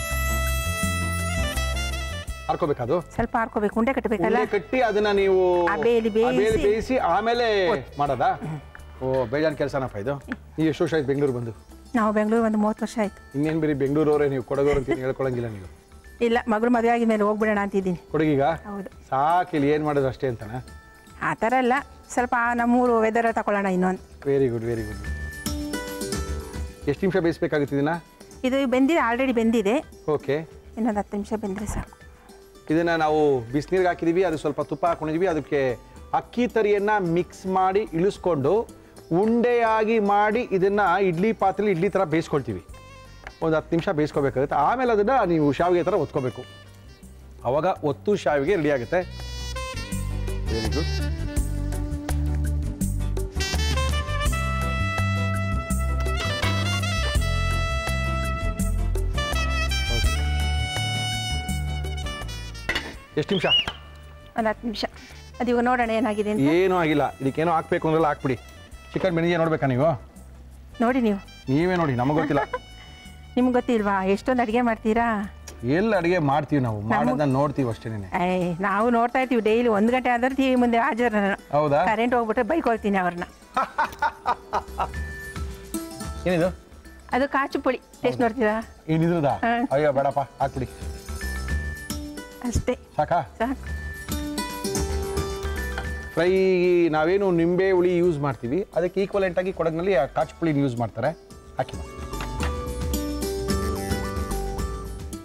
ಹಾರ್ಕೋಬೇಕದು
ಸ್ವಲ್ಪ ಹಾರ್ಕೋಬೇಕು ಉಂಡೆ ಕಟ್ಟಬೇಕಲ್ಲ
ಉಂಡೆ ಕಟ್ಟಿ ಅದನ್ನ ನೀವು
ಆ ಬೇಲಿ
ಆ ಬೇಲಿ
ಬೇಯಿಸಿ-
ಬೇಯಿಸಿ ಆಮೇಲೆ ಮಾಡೋದಾ ಓ ಬೇಜಾನ್ ಕೆಲಸನಪ್ಪ ಇದು ನೀವು ಎಷ್ಟು ವರ್ಷ ಆಯ್ತು ಬೆಂಗಳೂರು ಬಂದು
ನಾವು ಬೆಂಗಳೂರು ಒಂದು ಮೂವತ್ತು ವರ್ಷ ಆಯ್ತು
ಇನ್ನೇನು ಬರೀ ಬೆಂಗಳೂರವರೇ ನೀವು ಕೊಡಗೋರು ಅಂತ ಹೇಳ್ಕೊಳಂಗಿಲ್ಲ ನೀವು
ಇಲ್ಲ ಮಗಳು ಮದುವೆ ಆಗಿದ ಮೇಲೆ ಹೋಗ್ಬಿಡೋಣ ಅಂತಿದ್ದೀನಿ
ಕೊಡಗೀಗ
ಹೌದು
ಸಾಕಿಲ್ಲಿ ಏನು ಮಾಡೋದು ಅಷ್ಟೇ ಅಂತನಾ
ಆ ಥರ ಅಲ್ಲ ಸ್ವಲ್ಪ ನಮ್ಮೂರು ವೆದರ್ ತಗೊಳ್ಳೋಣ ಇನ್ನೊಂದು
ವೆರಿ ಗುಡ್ ವೆರಿ ಗುಡ್ ಎಷ್ಟು ನಿಮಿಷ ಬೇಯಿಸ್ಬೇಕಾಗುತ್ತೆ ಇದನ್ನ
ಇದು ಬೆಂದಿದೆ ಆಲ್ರೆಡಿ ಬೆಂದಿದೆ
ಓಕೆ
ಇನ್ನೊಂದು ಹತ್ತು ನಿಮಿಷ ಬೆಂದರೆ ಸಾಕು
ಇದನ್ನ ನಾವು ಬಿಸಿನೀರಿಗೆ ಹಾಕಿದೀವಿ ಅದು ಸ್ವಲ್ಪ ತುಪ್ಪ ಹಾಕೊಂಡಿದೀವಿ ಅದಕ್ಕೆ ಅಕ್ಕಿ ತರಿಯನ್ನ ಮಿಕ್ಸ್ ಮಾಡಿ ಇಳಿಸ್ಕೊಂಡು ಉಂಡೆಯಾಗಿ ಮಾಡಿ ಇದನ್ನ ಇಡ್ಲಿ ಪಾತ್ರೆಲಿ ಇಡ್ಲಿ ಥರ ಬೇಯಿಸ್ಕೊಳ್ತೀವಿ ಒಂದು ಹತ್ತು ನಿಮಿಷ ಬೇಯಿಸ್ಕೋಬೇಕಾಗುತ್ತೆ ಆಮೇಲೆ ಅದನ್ನ ನೀವು ಶಾವಿಗೆ ಥರ ಒತ್ಕೋಬೇಕು ಅವಾಗ ಒತ್ತು ಶಾವಿಗೆ ರೆಡಿ ಆಗುತ್ತೆ ವೆರಿ ಗುಡ್ ಎಷ್ಟು ನಿಮಿಷ
ಒಂದು ಹತ್ತು ನಿಮಿಷ ಅದು ಇವಾಗ ನೋಡೋಣ ಏನಾಗಿದೆ ಅಂತ
ಏನೂ ಆಗಿಲ್ಲ ಇದಕ್ಕೇನೋ ಹಾಕ್ಬೇಕು ಅಂದ್ರೆಲ್ಲ ಹಾಕ್ಬಿಡಿ ಚಿಕನ್ ಬೆಣಿಗೆ ನೋಡ್ಬೇಕಾ ನೀವು
ನೋಡಿ ನೀವು
ನೀವೇ ನೋಡಿ ನಮಗೆ ಗೊತ್ತಿಲ್ಲ
ನಿಮ್ಗೆ ಗೊತ್ತಿಲ್ವಾ ಎಷ್ಟೊಂದು ಅಡುಗೆ ಮಾಡ್ತೀರಾ
ಎಲ್ಲಿ ಅಡುಗೆ ಮಾಡ್ತೀವಿ ನಾವು ಮಾಡೋದನ್ನ ನೋಡ್ತೀವಿ ಅಷ್ಟೇನೆ
ಏಯ್ ನಾವು ನೋಡ್ತಾ ಇರ್ತೀವಿ ಡೈಲಿ ಒಂದು ಗಂಟೆ ಆದ್ರೆ ಟಿ ವಿ ಮುಂದೆ ಹಾಜರ್ ನಾನು
ಹೌದಾ
ಕರೆಂಟ್ ಹೋಗ್ಬಿಟ್ರೆ ಬೈಕೊಳ್ತೀನಿ ಅವ್ರನ್ನ
ಏನಿದು
ಅದು ಕಾಚು ಪುಳಿ ಟೇಸ್ಟ್ ನೋಡ್ತೀರಾ
ಏನಿದ್ರದಾ
ಹಾ.
ಅಯ್ಯೋ ಬೇಡಪ್ಪ ಹಾಕ್ಬಿಡಿ
ಅಷ್ಟೇ
ಸಾಕಾ
ಸಾಕು
ಫ್ರೈ ನಾವೇನು ನಿಂಬೆ ಹುಳಿ ಯೂಸ್ ಮಾಡ್ತೀವಿ ಅದಕ್ಕೆ ಈಕ್ವಲೆಂಟ್ ಆಗಿ ಕೊಡಗಿನಲ್ಲಿ ಆ ಕಾಚು ಪುಳಿನ ಯೂಸ್ ಮಾಡ್ತಾರೆ ಹಾಕಿ ಬಾ.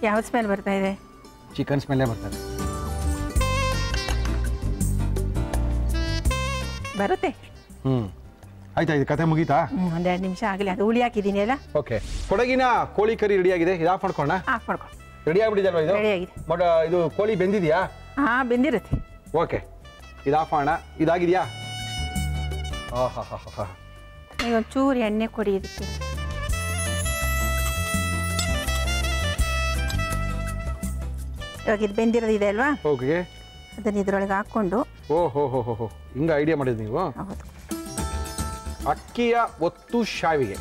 ಯಾವ ಸ್ಮೆಲ್ ಬರ್ತಾ ಇದೆ
ಚಿಕನ್ ಸ್ಮೆಲ್ಲೇ ಬರ್ತದೆ
ಬರುತ್ತೆ
ಹ್ಞೂ ಆಯ್ತಾ ಇದು ಕತೆ ಮುಗೀತಾ
ಹ್ಞೂ ಒಂದೆರಡು ನಿಮಿಷ ಆಗಲಿ ಅದು ಹುಳಿ ಹಾಕಿದ್ದೀನಿ ಅಲ್ಲ
ಓಕೆ ಕೊಡಗಿನ ಕೋಳಿ ಕರಿ ರೆಡಿ ಆಗಿದೆ ಇದು ಆಫ್ ಮಾಡ್ಕೋಣ
ಆಫ್ ಮಾಡ್ಕೊ
ರೆಡಿ ಆಗ್ಬಿಟ್ಟಿದೆ ಇದು
Ready ಆಗಿದೆ.
ಬಟ್ ಇದು ಕೋಳಿ ಬೆಂದಿದೆಯಾ
ಹಾಂ ಬೆಂದಿರುತ್ತೆ
ಓಕೆ ಇದು ಆಫ್ ಮಾಡೋಣ ಇದಾಗಿದೆಯಾ ಹಾ ಹಾ ಹಾ ಹಾ
ಈಗ ಒಂಚೂರು ಎಣ್ಣೆ ಕೊಡಿ ಇದಕ್ಕೆ ಇವಾಗ ಇದು ಬೆಂದಿರೋದಿದೆ ಅಲ್ವಾ
ಓಕೆ
ಅದನ್ನು ಇದ್ರೊಳಗೆ ಹಾಕ್ಕೊಂಡು
ಓ ಹೋ ಹೋ ಹೋ ಹೋ ಹಿಂಗ ಐಡಿಯಾ ಮಾಡಿದ್ರಿ ನೀವು
ಹೌದು
ಅಕ್ಕಿಯ ಒತ್ತು ಶಾವಿಗೆ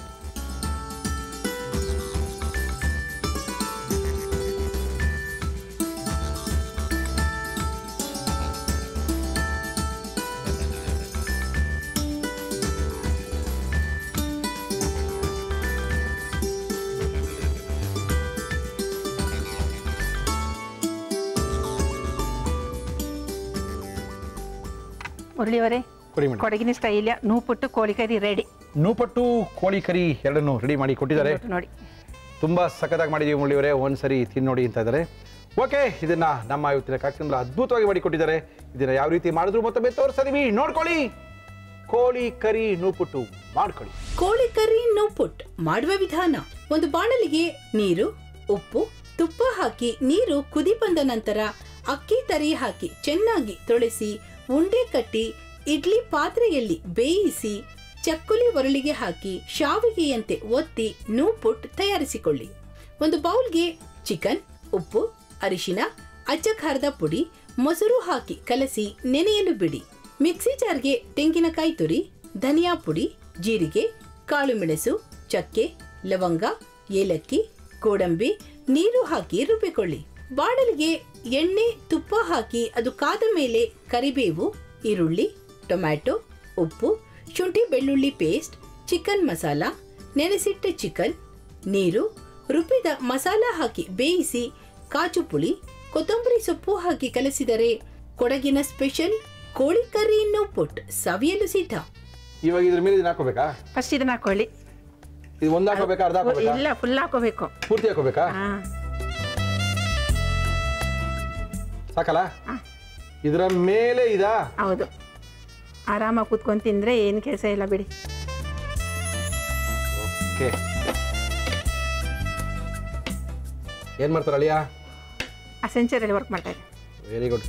ಮುರಳಿಯವರೇ
ಕೊಡಿ ಮೇಡಮ್
ಕೊಡಗಿನ ಸ್ಟೈಲ್ ನೂಪುಟ್ಟು ಕೋಳಿ ಕರಿ ರೆಡಿ
ನೂಪಟ್ಟು ಕೋಳಿ ಕರಿ ಎರಡನ್ನು ರೆಡಿ ಮಾಡಿ ಕೊಟ್ಟಿದ್ದಾರೆ
ನೋಡಿ
ತುಂಬಾ ಸಖತ್ತಾಗಿ ಮಾಡಿದೀವಿ ಮುಳ್ಳಿಯವರೇ ಒಂದ್ಸರಿ ತಿನ್ ನೋಡಿ ಅಂತ ಇದ್ದಾರೆ ಓಕೆ ಇದನ್ನ ನಮ್ಮ ಇವತ್ತಿನ ಕಾರ್ಯಕ್ರಮದಲ್ಲಿ ಅದ್ಭುತವಾಗಿ ಮಾಡಿಕೊಟ್ಟಿದ್ದಾರೆ ಇದನ್ನ ಯಾವ ರೀತಿ ಮಾಡಿದ್ರು ಮತ್ತೊಮ್ಮೆ ತೋರಿಸ್ತೀವಿ ನೋಡ್ಕೊಳ್ಳಿ ಕೋಳಿ ಕರಿ ನೂಪುಟ್ಟು ಮಾಡ್ಕೊಳ್ಳಿ
ಕೋಳಿ ಕರಿ ನೋಪುಟ್ ಮಾಡುವ ವಿಧಾನ ಒಂದು ಬಾಣಲಿಗೆ ನೀರು ಉಪ್ಪು ತುಪ್ಪ ಹಾಕಿ ನೀರು ಕುದಿ ಬಂದ ನಂತರ ಅಕ್ಕಿ ತರಿ ಹಾಕಿ ಚೆನ್ನಾಗಿ ತೊಳೆಸಿ ಉಂಡೆ ಕಟ್ಟಿ ಇಡ್ಲಿ ಪಾತ್ರೆಯಲ್ಲಿ ಬೇಯಿಸಿ ಚಕ್ಕುಲಿ ಒರಳಿಗೆ ಹಾಕಿ ಶಾವಿಗೆಯಂತೆ ಒತ್ತಿ ನೂಪುಟ್ ತಯಾರಿಸಿಕೊಳ್ಳಿ ಒಂದು ಬೌಲ್ಗೆ ಚಿಕನ್ ಉಪ್ಪು ಅರಿಶಿನ ಅಚ್ಚ ಖಾರದ ಪುಡಿ ಮೊಸರು ಹಾಕಿ ಕಲಸಿ ನೆನೆಯಲು ಬಿಡಿ ಮಿಕ್ಸಿ ಜಾರ್ಗೆ ತೆಂಗಿನಕಾಯಿ ತುರಿ ಧನಿಯಾ ಪುಡಿ ಜೀರಿಗೆ ಕಾಳು ಮೆಣಸು ಚಕ್ಕೆ ಲವಂಗ ಏಲಕ್ಕಿ ಗೋಡಂಬಿ ನೀರು ಹಾಕಿ ರುಬ್ಬಿಕೊಳ್ಳಿ ಬಾಣಲಿಗೆ ಎಣ್ಣೆ ತುಪ್ಪ ಹಾಕಿ ಅದು ಕಾದ ಮೇಲೆ ಕರಿಬೇವು ಈರುಳ್ಳಿ ಟೊಮ್ಯಾಟೊ ಉಪ್ಪು ಶುಂಠಿ ಬೆಳ್ಳುಳ್ಳಿ ಪೇಸ್ಟ್ ಚಿಕನ್ ಮಸಾಲ ನೆನೆಸಿಟ್ಟ ಚಿಕನ್ ನೀರು ರುಬ್ಬಿದ ಮಸಾಲ ಹಾಕಿ ಬೇಯಿಸಿ ಕಾಜು ಪುಳಿ ಕೊತ್ತಂಬರಿ ಸೊಪ್ಪು ಹಾಕಿ ಕಲಸಿದರೆ ಕೊಡಗಿನ ಸ್ಪೆಷಲ್ ಕೋಳಿ ಕರಿ ಪುಟ್ ಸವಿಯಲು ಸಿದ್ಧ
ಇವಾಗ ಇದ್ರ ಮೇಲೆ ಇದನ್ನ ಹಾಕೋಬೇಕಾ
ಫಸ್ಟ್ ಇದನ್ನ ಹಾಕೊಳ್ಳಿ
ಇದು ಒಂದ್ ಹಾಕೋಬೇಕಾ ಅರ್ಧ ಹಾಕೋಬೇಕಾ
ಇಲ್ಲ ಫುಲ್ ಹಾಕೋಬೇಕು
ಪೂರ್ತಿ ಹಾಕೋಬೇಕಾ
ಹಾಂ
ಸಾಕಲ್ಲ
ಹಾ.
ಇದರ ಮೇಲೆ ಇದಾ
ಹೌದು ಆರಾಮಾಗಿ ಕೂತ್ಕೊಂಡು ತಿಂದರೆ ಏನು ಕೆಲಸ ಇಲ್ಲ ಬಿಡಿ
ಓಕೆ ಏನ್ ಮಾಡ್ತಾರೆ ಅಳಿಯ
ಅಸೆಂಚರಲ್ಲಿ ವರ್ಕ್ ಮಾಡ್ತಾ ಇದ್ದೆ
ವೆರಿ ಗುಡ್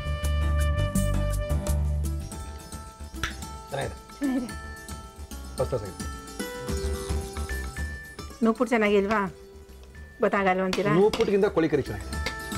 ಚೆನ್ನಾಗಿದೆ
ಚೆನ್ನಾಗಿದೆ
ಫಸ್ಟ್ ಕ್ಲಾಸ್ ಆಗಿದೆ
ನೂಪುಟ್ಟು ಚೆನ್ನಾಗಿಲ್ವಾ ಗೊತ್ತಾಗಲ್ವ ಅಂತೀರಾ
ನೂಪುಟ್ಗಿಂತ ಕೋಳಿ ಕರಿ ಚೆನ್ನಾಗಿದೆ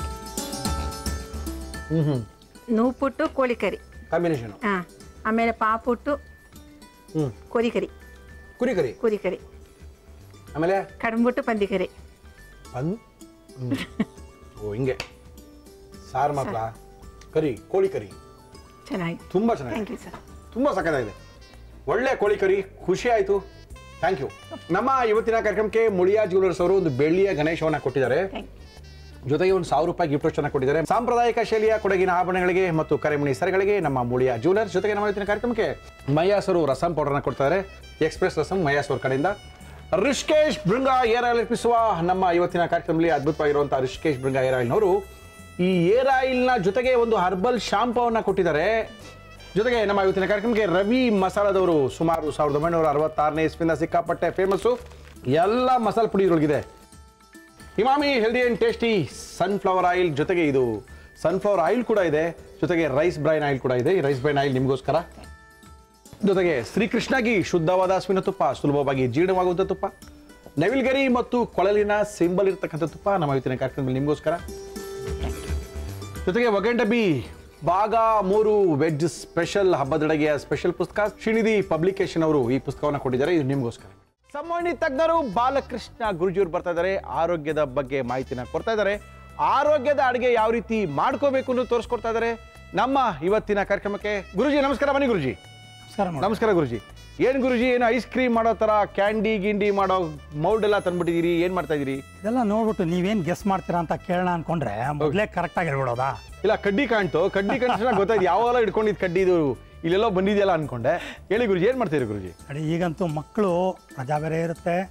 ಹ್ಮ್ ಹ್ಮ್
ನೂಪುಟ್ಟು ಕೋಳಿ ಕರಿ
ಕಾಂಬಿನೇಷನ್
ಹಾಂ ಆಮೇಲೆ ಪಾಪುಟ್ಟು
ಹ್ಮ್
ಕೋರಿ ಕರಿ
ಕುರಿ ಕರಿ
ಕುರಿ ಕರಿ
ಆಮೇಲೆ
ಕಡಂಬುಟ್ಟು ಪಂದಿ ಕರಿ
ಪನ್ ಹ್ಮ್. ಓ ಹಿಂಗೆ ಸಾರು ಮಾತ್ರ ಕರಿ ಕೋಳಿ ಕರಿ
ಚೆನ್ನಾಗಿ
ತುಂಬಾ ಚೆನ್ನಾಗಿದೆ
ಥ್ಯಾಂಕ್ ಯು ಸರ್
ತುಂಬ ಸಖತ್ತಾಗಿದೆ ಒಳ್ಳೆ ಕೋಳಿ ಕರಿ ಖುಷಿ ಆಯಿತು ಥ್ಯಾಂಕ್ ಯು ನಮ್ಮ ಇವತ್ತಿನ ಕಾರ್ಯಕ್ರಮಕ್ಕೆ ಮುಳಿಯಾ ಜ್ಯುವೆಲರ್ಸ್ ಅವರು ಒಂದು ಬೆಳ್ಳಿಯ ಗಣೇಶವನ್ನ ಕೊಟ್ಟಿದ್ದಾರೆ
ಥ್ಯಾಂಕ್
ಜೊತೆಗೆ ಒಂದು ಸಾವಿರ ರೂಪಾಯಿ ಗಿಫ್ಟ್ ಅನ್ನ ಕೊಟ್ಟಿದ್ದಾರೆ ಸಾಂಪ್ರದಾಯಿಕ ಶೈಲಿಯ ಕೊಡಗಿನ ಆಭರಣಗಳಿಗೆ ಮತ್ತು ಕರೆಮಣಿ ಸರಗಳಿಗೆ ನಮ್ಮ ಮುಳಿಯಾ ಜ್ಯುವೆಲರ್ಸ್ ಜೊತೆಗೆ ನಮ್ಮ ಇವತ್ತಿನ ಕಾರ್ಯಕ್ರಮಕ್ಕೆ ಮಯಾಸ್ ಅವರು ರಸಂ ಪೌಡರ್ನ ಕೊಡ್ತಾರೆ ಎಕ್ಸ್ಪ್ರೆಸ್ ರಸಂ ಮಯಾಸ್ ಅವ್ರ ಕಡೆಯಿಂದ ರಿಷ್ಕೇಶ್ ಬೃಂಗ ಏರ್ ಆಯಿಲ್ ಅರ್ಪಿಸುವ ನಮ್ಮ ಇವತ್ತಿನ ಕಾರ್ಯಕ್ರಮದಲ್ಲಿ ಅದ್ಭುತವಾಗಿರುವಂತಹ ರಿಷ್ಕೇಶ್ ಬೃಂಗ ಏರ್ ಆಯಿಲ್ನವರು ಈ ಏರ್ ಆಯಿಲ್ನ ಜೊತೆಗೆ ಒಂದು ಹರ್ಬಲ್ ಶಾಂಪವನ್ನ ಕೊಟ್ಟಿದ್ದಾರೆ ಜೊತೆಗೆ ನಮ್ಮ ಇವತ್ತಿನ ಕಾರ್ಯಕ್ರಮಕ್ಕೆ ರವಿ ಮಸಾಲದವರು ಸುಮಾರು ಸಾವಿರದ ಒಂಬೈನೂರ ಅರವತ್ತಾರನೇ ಇಸ್ವಿಂದ ಸಿಕ್ಕಾಪಟ್ಟೆ ಫೇಮಸ್ಸು ಎಲ್ಲ ಮಸಾಲೆ ಪುಡಿ ಇದ್ರೊಳಗಿದೆ Emami healthy and tasty sunflower oil ಜೊತೆಗೆ ಇದು ಸನ್ಫ್ಲವರ್ ಆಯಿಲ್ ಕೂಡ ಇದೆ ಜೊತೆಗೆ ರೈಸ್ ಬ್ರೈನ್ ಆಯಿಲ್ ಕೂಡ ಇದೆ ಈ ರೈಸ್ ಬ್ರೈನ್ ಆಯಿಲ್ ನಿಮಗೋಸ್ಕರ ಜೊತೆಗೆ ಶ್ರೀಕೃಷ್ಣಗಿ ಶುದ್ಧವಾದ ಹಸುವಿನ ತುಪ್ಪ ಸುಲಭವಾಗಿ ಜೀರ್ಣವಾಗುವಂಥ ತುಪ್ಪ ನವಿಲ್ಗರಿ ಮತ್ತು ಕೊಳಲಿನ ಸಿಂಬಲ್ ಇರ್ತಕ್ಕಂಥ ತುಪ್ಪ ನಮ್ಮ ಇವತ್ತಿನ ಕಾರ್ಯಕ್ರಮದಲ್ಲಿ ನಿಮಗೋಸ್ಕರ ಜೊತೆಗೆ ಒಗಂಡಬಿ ಭಾಗ ಮೂರು ವೆಜ್ ಸ್ಪೆಷಲ್ ಹಬ್ಬದೊಳಗೆಯ ಸ್ಪೆಷಲ್ ಪುಸ್ತಕ ಶ್ರೀನಿಧಿ ಪಬ್ಲಿಕೇಶನ್ ಅವರು ಈ ಪುಸ್ತಕವನ್ನು ಕೊಟ್ಟಿದ್ದಾರೆ ಇದು ನಿಮಗೋಸ್ಕರ ಸಂವಹನಿ ತಜ್ಞರು ಬಾಲಕೃಷ್ಣ ಗುರುಜಿಯವರು ಬರ್ತಾ ಇದ್ದಾರೆ ಆರೋಗ್ಯದ ಬಗ್ಗೆ ಮಾಹಿತಿನ ಕೊಡ್ತಾ ಇದ್ದಾರೆ ಆರೋಗ್ಯದ ಅಡುಗೆ ಯಾವ ರೀತಿ ಮಾಡ್ಕೋಬೇಕು ಅನ್ನೋದು ತೋರಿಸ್ಕೊಡ್ತಾ ಇದ್ದಾರೆ ನಮ್ಮ ಇವತ್ತಿನ ಕಾರ್ಯಕ್ರಮಕ್ಕೆ ಗುರುಜಿ ನಮಸ್ಕಾರ ಬನ್ನಿ ಗುರುಜಿ
ನಮಸ್ಕಾರ ಮೇಡಮ್.
ನಮಸ್ಕಾರ ಗುರುಜಿ ಏನ್ ಗುರುಜಿ ಏನು ಐಸ್ ಕ್ರೀಮ್ ಮಾಡೋ ತರ ಕ್ಯಾಂಡಿ ಗಿಂಡಿ ಮಾಡೋ ಮೌಲ್ಡ್ ಎಲ್ಲ ತಂದ್ಬಿಟ್ಟಿದ್ದೀರಿ ಏನ್ ಮಾಡ್ತಾ ಇದೀರಿ
ಇದೆಲ್ಲ ನೋಡ್ಬಿಟ್ಟು ನೀವೇನ್ ಗೆಸ್ ಮಾಡ್ತೀರಾ ಅಂತ ಕೇಳೋಣ ಅನ್ಕೊಂಡ್ರೆ ಮೊದಲೇ ಕರೆಕ್ಟ್ ಆಗಿ ಹೇಳ್ಬಿಡೋದಾ
ಇಲ್ಲ ಕಡ್ಡಿ ಕಾಣ್ತು ಕಡ್ಡಿ ಕಾಣಿಸ್ ಗೊತ್ತಾಯ್ತು ಯಾವಾಗಲೂ ಇಟ್ಕೊಂಡಿದ್ ಕಡ್ಡಿ ಇದು ಇಲ್ಲೆಲ್ಲೋ ಬಂದಿದೆಯಲ್ಲ ಅನ್ಕೊಂಡೆ ಹೇಳಿ ಗುರುಜಿ ಏನ್ ಮಾಡ್ತೀರಿ ಗುರುಜಿ
ನೋಡಿ ಈಗಂತೂ ಮಕ್ಕಳು ರಜಾ ಬೇರೆ ಇರುತ್ತೆ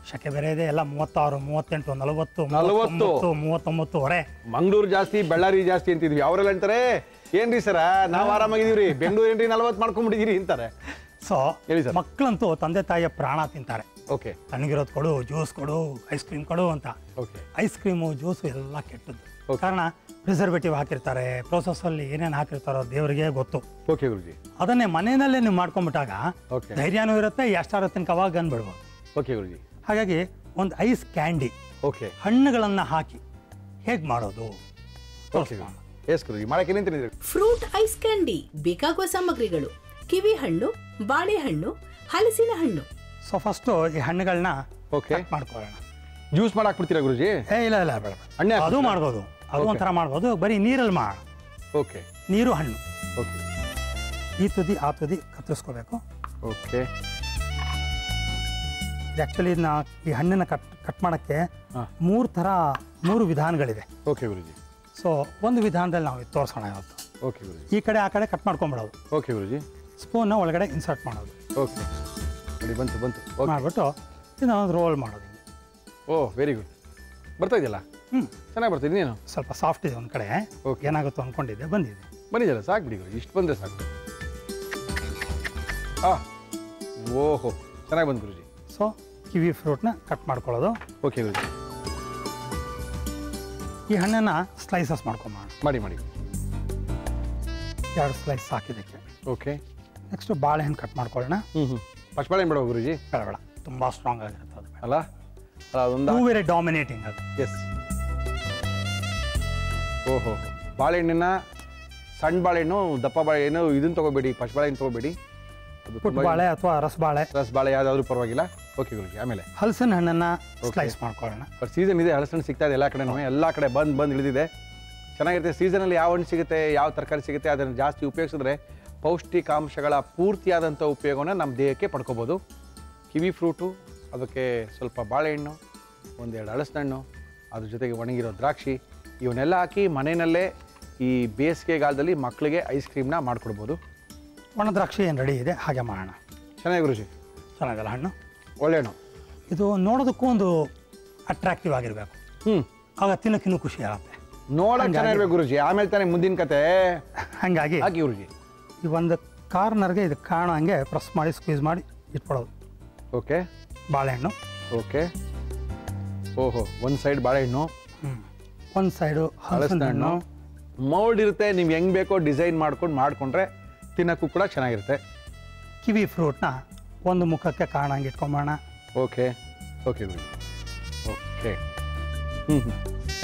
ಶಕೆ ಬೇರೆ ಇದೆ ಎಲ್ಲ ಮೂವತ್ತಾರು ಮೂವತ್ತೆಂಟು ನಲವತ್ತು
ನಲವತ್ತು.
ಮೂವತ್ತೊಂಬತ್ತು ಮೂವತ್ತೊಂಬತ್ತುವರೆ
ಮಂಗಳೂರು ಜಾಸ್ತಿ ಬಳ್ಳಾರಿ ಜಾಸ್ತಿ ಅಂತಿದ್ವಿ ಅವರೆಲ್ಲ ಅಂತಾರೆ ಏನ್ರಿ ಸರ ನಾವು ಆರಾಮಾಗಿದೀವ್ರಿ ಬೆಂಗಳೂರು ಏನ್ರಿ ನಲ್ವತ್ತು ಮಾಡ್ಕೊಂಡ್ಬಿಟ್ಟಿದ್ದೀರಿ ಅಂತಾರೆ
ಸೊ
ಹೇಳಿ ಸರ್.
ಮಕ್ಕಳಂತೂ ತಂದೆ ತಾಯಿಯ ಪ್ರಾಣ ತಿಂತಾರೆ
ಓಕೆ
ತಣ್ಣಗಿರೋದು ಕೊಡು ಜ್ಯೂಸ್ ಕೊಡು ಐಸ್ ಕ್ರೀಮ್ ಕೊಡು ಅಂತ
ಓಕೆ
ಐಸ್ ಕ್ರೀಮು ಜ್ಯೂಸು ಎಲ್ಲ ಕೆಟ್ಟದ್ದು
Okay.
ಕಾರಣ ಪ್ರಿಸರ್ವೇಟಿವ್ ಹಾಕಿರ್ತಾರೆ ಪ್ರೋಸೆಸ್ಸಲ್ಲಿ ಏನೇನು ಹಾಕಿರ್ತಾರೋ ದೇವರಿಗೆ ಗೊತ್ತು
ಓಕೆ ಗುರುಜಿ
ಅದನ್ನೇ ಮನೆಯಲ್ಲೇ ನೀವು ಮಾಡ್ಕೊಂಬಿಟ್ಟಾಗ
Okay.
ಧೈರ್ಯನೂ ಇರುತ್ತೆ ಎಷ್ಟಾರೋ ತನಕ ಅವಾಗ ಅನ್ಬಿಡ್ಬೋದು
ಓಕೆ ಗುರುಜಿ
ಹಾಗಾಗಿ ಒಂದು ಐಸ್ ಕ್ಯಾಂಡಿ
ಓಕೆ
ಹಣ್ಣುಗಳನ್ನು ಹಾಕಿ ಹೇಗೆ ಮಾಡೋದು
ಓಕೆ ಎಸ್ ಗುರುಜಿ ಮಾಡಕ್ಕೆ ನಿಂತಿದ್ದೀರಿ
ಫ್ರೂಟ್ ಐಸ್ ಕ್ಯಾಂಡಿ ಬೇಕಾಗುವ ಸಾಮಗ್ರಿಗಳು ಕಿವಿ ಹಣ್ಣು ಬಾಳೆಹಣ್ಣು ಹಲಸಿನ ಹಣ್ಣು
ಸೊ ಫಸ್ಟು ಈ ಹಣ್ಣುಗಳನ್ನ
ಓಕೆ
ಮಾಡ್ಕೊಳ್ಳೋಣ
ಜ್ಯೂಸ್ ಮಾಡಾಕ್ಬಿಡ್ತೀರಾ ಗುರುಜಿ
ಏ ಇಲ್ಲ ಇಲ್ಲ ಬೇಡ
ಹಣ್ಣೆ
ಅದು
ಹಾಕ್ಬಿಡ್ತೀರಾ?
ಮಾಡ್ಬೋದು ಅದು
Okay.
ಒಂಥರ ಮಾಡ್ಬೋದು ಬರೀ ನೀರಲ್ಲಿ ಮಾಡ
ಓಕೆ
ನೀರು ಹಣ್ಣು
ಓಕೆ
ಈ ತುದಿ ಆ ತುದಿ ಕತ್ತರಿಸ್ಕೋಬೇಕು
ಓಕೆ
ಇದು ಆ್ಯಕ್ಚುಲಿ ಇದನ್ನ ಈ ಹಣ್ಣನ್ನು ಕಟ್ ಕಟ್ ಮಾಡೋಕ್ಕೆ
ಹಾ.
ಮೂರು ಥರ ಮೂರು ವಿಧಾನಗಳಿದೆ
ಓಕೆ ಗುರುಜಿ
ಸೊ ಒಂದು ವಿಧಾನದಲ್ಲಿ ನಾವು ಇದು ತೋರಿಸೋಣ ಇವತ್ತು
ಓಕೆ ಗುರುಜಿ
ಈ ಕಡೆ ಆ ಕಡೆ ಕಟ್ ಮಾಡ್ಕೊಂಬಿಡೋದು
ಓಕೆ ಗುರುಜಿ
ಸ್ಪೂನ್ನ ಒಳಗಡೆ ಇನ್ಸರ್ಟ್ ಮಾಡೋದು
ಓಕೆ ನೋಡಿ ಬಂತು ಬಂತು ಓಕೆ
ಮಾಡಿಬಿಟ್ಟು ಇದನ್ನ ಒಂದು ರೋಲ್ ಮಾಡೋದು ಹಿಂಗೆ
ಓ ವೆರಿ ಗುಡ್ ಬರ್ತಾ ಇದೆಯಲ್ಲ
ಹ್ಞೂ
ಚೆನ್ನಾಗಿ ಬರ್ತಿದ್ದೀನಿ ನೀನು
ಸ್ವಲ್ಪ ಸಾಫ್ಟ್ ಇದೆ ಒಂದು ಕಡೆ
Okay.
ಏನಾಗುತ್ತೋ ಅಂದ್ಕೊಂಡಿದ್ದೆ ಬಂದಿದೆ
ಬಂದಿದ್ದಲ್ಲ ಸಾಕು ಬಿಡಿ ಗುರುಜಿ ಇಷ್ಟು ಬಂದರೆ ಸಾಕು ಆ ಓಹೋ ಚೆನ್ನಾಗಿ ಬಂತು ಗುರುಜಿ
ಸೊ ಕಿವಿ ಫ್ರೂಟ್ನ ಕಟ್ ಮಾಡ್ಕೊಳ್ಳೋದು
ಓಕೆ ಗುರುಜಿ
ಈ ಹಣ್ಣನ್ನು ಸ್ಲೈಸಸ್ ಮಾಡ್ಕೊಂಬೋಣ
ಮಾಡಿ ಮಾಡಿ
ಎರಡು ಸ್ಲೈಸ್ ಹಾಕಿದ್ದಕ್ಕೆ
ಓಕೆ
ನೆಕ್ಸ್ಟು ಬಾಳೆಹಣ್ಣು ಕಟ್ ಮಾಡ್ಕೊಳ್ಳೋಣ
ಹ್ಞೂ ಹ್ಞೂ ಪಚ್ಚಬಾಳೆ ಬೇಡ ಗುರುಜಿ
ಬೇಡ ಬೇಡ ತುಂಬ ಸ್ಟ್ರಾಂಗ್ ಆಗಿರುತ್ತೆ ಅದು ಬೇಡ
ಅಲ್ಲ ಅಲ್ಲ ಅದೊಂದು
ಟೂ ವೆರಿ ಡಾಮಿನೇಟಿಂಗ್ ಅದು
ಎಸ್ ಓಹೋ ಬಾಳೆಹಣ್ಣಿನ ಸಣ್ಣ ಬಾಳೆಹಣ್ಣು ದಪ್ಪ ಬಾಳೆಹಣ್ಣು ಇದನ್ನು ತೊಗೋಬೇಡಿ ಪಚ್ಚಬಾಳೆಹಣ್ಣು ತೊಗೋಬೇಡಿ ಅದು
ಪುಟ್ಟ ಬಾಳೆ ಅಥವಾ ರಸಬಾಳೆ
ರಸ ಬಾಳೆ ಯಾವುದಾದ್ರೂ ಪರವಾಗಿಲ್ಲ ಓಕೆ ಗುರುಜಿ ಆಮೇಲೆ
ಹಲಸಿನ ಹಣ್ಣನ್ನು ಸ್ಲೈಸ್ ಮಾಡ್ಕೊಳ್ಳೋಣ
ಬಟ್ ಸೀಸನ್ ಇದೆ ಹಲಸಣ್ಣು ಸಿಗ್ತಾ ಇದೆ ಎಲ್ಲ ಕಡೆನೂ ಎಲ್ಲ ಕಡೆ ಬಂದು ಬಂದು ಇಳಿದಿದೆ ಚೆನ್ನಾಗಿರುತ್ತೆ ಸೀಸನಲ್ಲಿ ಯಾವ ಹಣ್ಣು ಸಿಗುತ್ತೆ ಯಾವ ತರಕಾರಿ ಸಿಗುತ್ತೆ ಅದನ್ನು ಜಾಸ್ತಿ ಉಪಯೋಗಿಸಿದ್ರೆ ಪೌಷ್ಟಿಕಾಂಶಗಳ ಪೂರ್ತಿಯಾದಂಥ ಉಪಯೋಗವನ್ನು ನಮ್ಮ ದೇಹಕ್ಕೆ ಪಡ್ಕೋಬೋದು ಕಿವಿ ಫ್ರೂಟು ಅದಕ್ಕೆ ಸ್ವಲ್ಪ ಬಾಳೆಹಣ್ಣು ಒಂದೆರಡು ಹಲಸಿನ ಹಣ್ಣು ಅದ್ರ ಜೊತೆಗೆ ಒಣಗಿರೋ ದ್ರಾಕ್ಷಿ ಇವನ್ನೆಲ್ಲ ಹಾಕಿ ಮನೆಯಲ್ಲೇ ಈ ಬೇಸಿಗೆಗಾಲದಲ್ಲಿ ಮಕ್ಕಳಿಗೆ ಐಸ್ ಕ್ರೀಮ್ನ ಮಾಡಿಕೊಡ್ಬೋದು
ಒಣ ದ್ರಾಕ್ಷಿ ಏನು ರೆಡಿ ಇದೆ ಹಾಗೆ ಮಾಡೋಣ
ಚೆನ್ನಾಗಿ ಗುರುಜಿ
ಚೆನ್ನಾಗಲ್ಲ ಹಣ್ಣು
ಒಳ್ಳೆ ಹಣ್ಣು
ಇದು ನೋಡೋದಕ್ಕೂ ಒಂದು ಅಟ್ರಾಕ್ಟಿವ್ ಆಗಿರಬೇಕು
ಹ್ಞೂ
ಆಗ ತಿನ್ನೋಕ್ಕಿನ್ನೂ ಖುಷಿ ಆಗುತ್ತೆ
ನೋಡೋಕೆ ಚೆನ್ನಾಗಿರ್ಬೇಕು ಗುರುಜಿ ಆಮೇಲೆ ತಾನೇ ಮುಂದಿನ ಕತೆ
ಹಾಗಾಗಿ
ಹಾಕಿ ಗುರುಜಿ
ಈ ಒಂದು ಕಾರ್ನರ್ಗೆ ಇದು ಕಾಣೋ ಹಂಗೆ ಪ್ರೆಸ್ ಮಾಡಿ ಸ್ಕ್ವೀಸ್ ಮಾಡಿ ಇಟ್ಬಿಡೋದು
ಓಕೆ
ಬಾಳೆಹಣ್ಣು
ಓಕೆ ಓಹೋ ಒಂದು ಸೈಡ್ ಬಾಳೆಹಣ್ಣು
ಒಂದು ಸೈಡು ಹಲಸಿನ ಹಣ್ಣು
ಮೌಲ್ಡ್ ಇರುತ್ತೆ ನೀವು ಹೆಂಗೆ ಬೇಕೋ ಡಿಸೈನ್ ಮಾಡ್ಕೊಂಡು ಮಾಡಿಕೊಂಡ್ರೆ ತಿನ್ನೋಕ್ಕೂ ಕೂಡ ಚೆನ್ನಾಗಿರುತ್ತೆ
ಕಿವಿ ಫ್ರೂಟ್ನ ಒಂದು ಮುಖಕ್ಕೆ ಕಾಣಂಗೆ ಇಟ್ಕೊಂಬೋಣ
ಓಕೆ ಓಕೆ ಗುರುಜಿ ಓಕೆ ಹ್ಞೂ ಹ್ಞೂ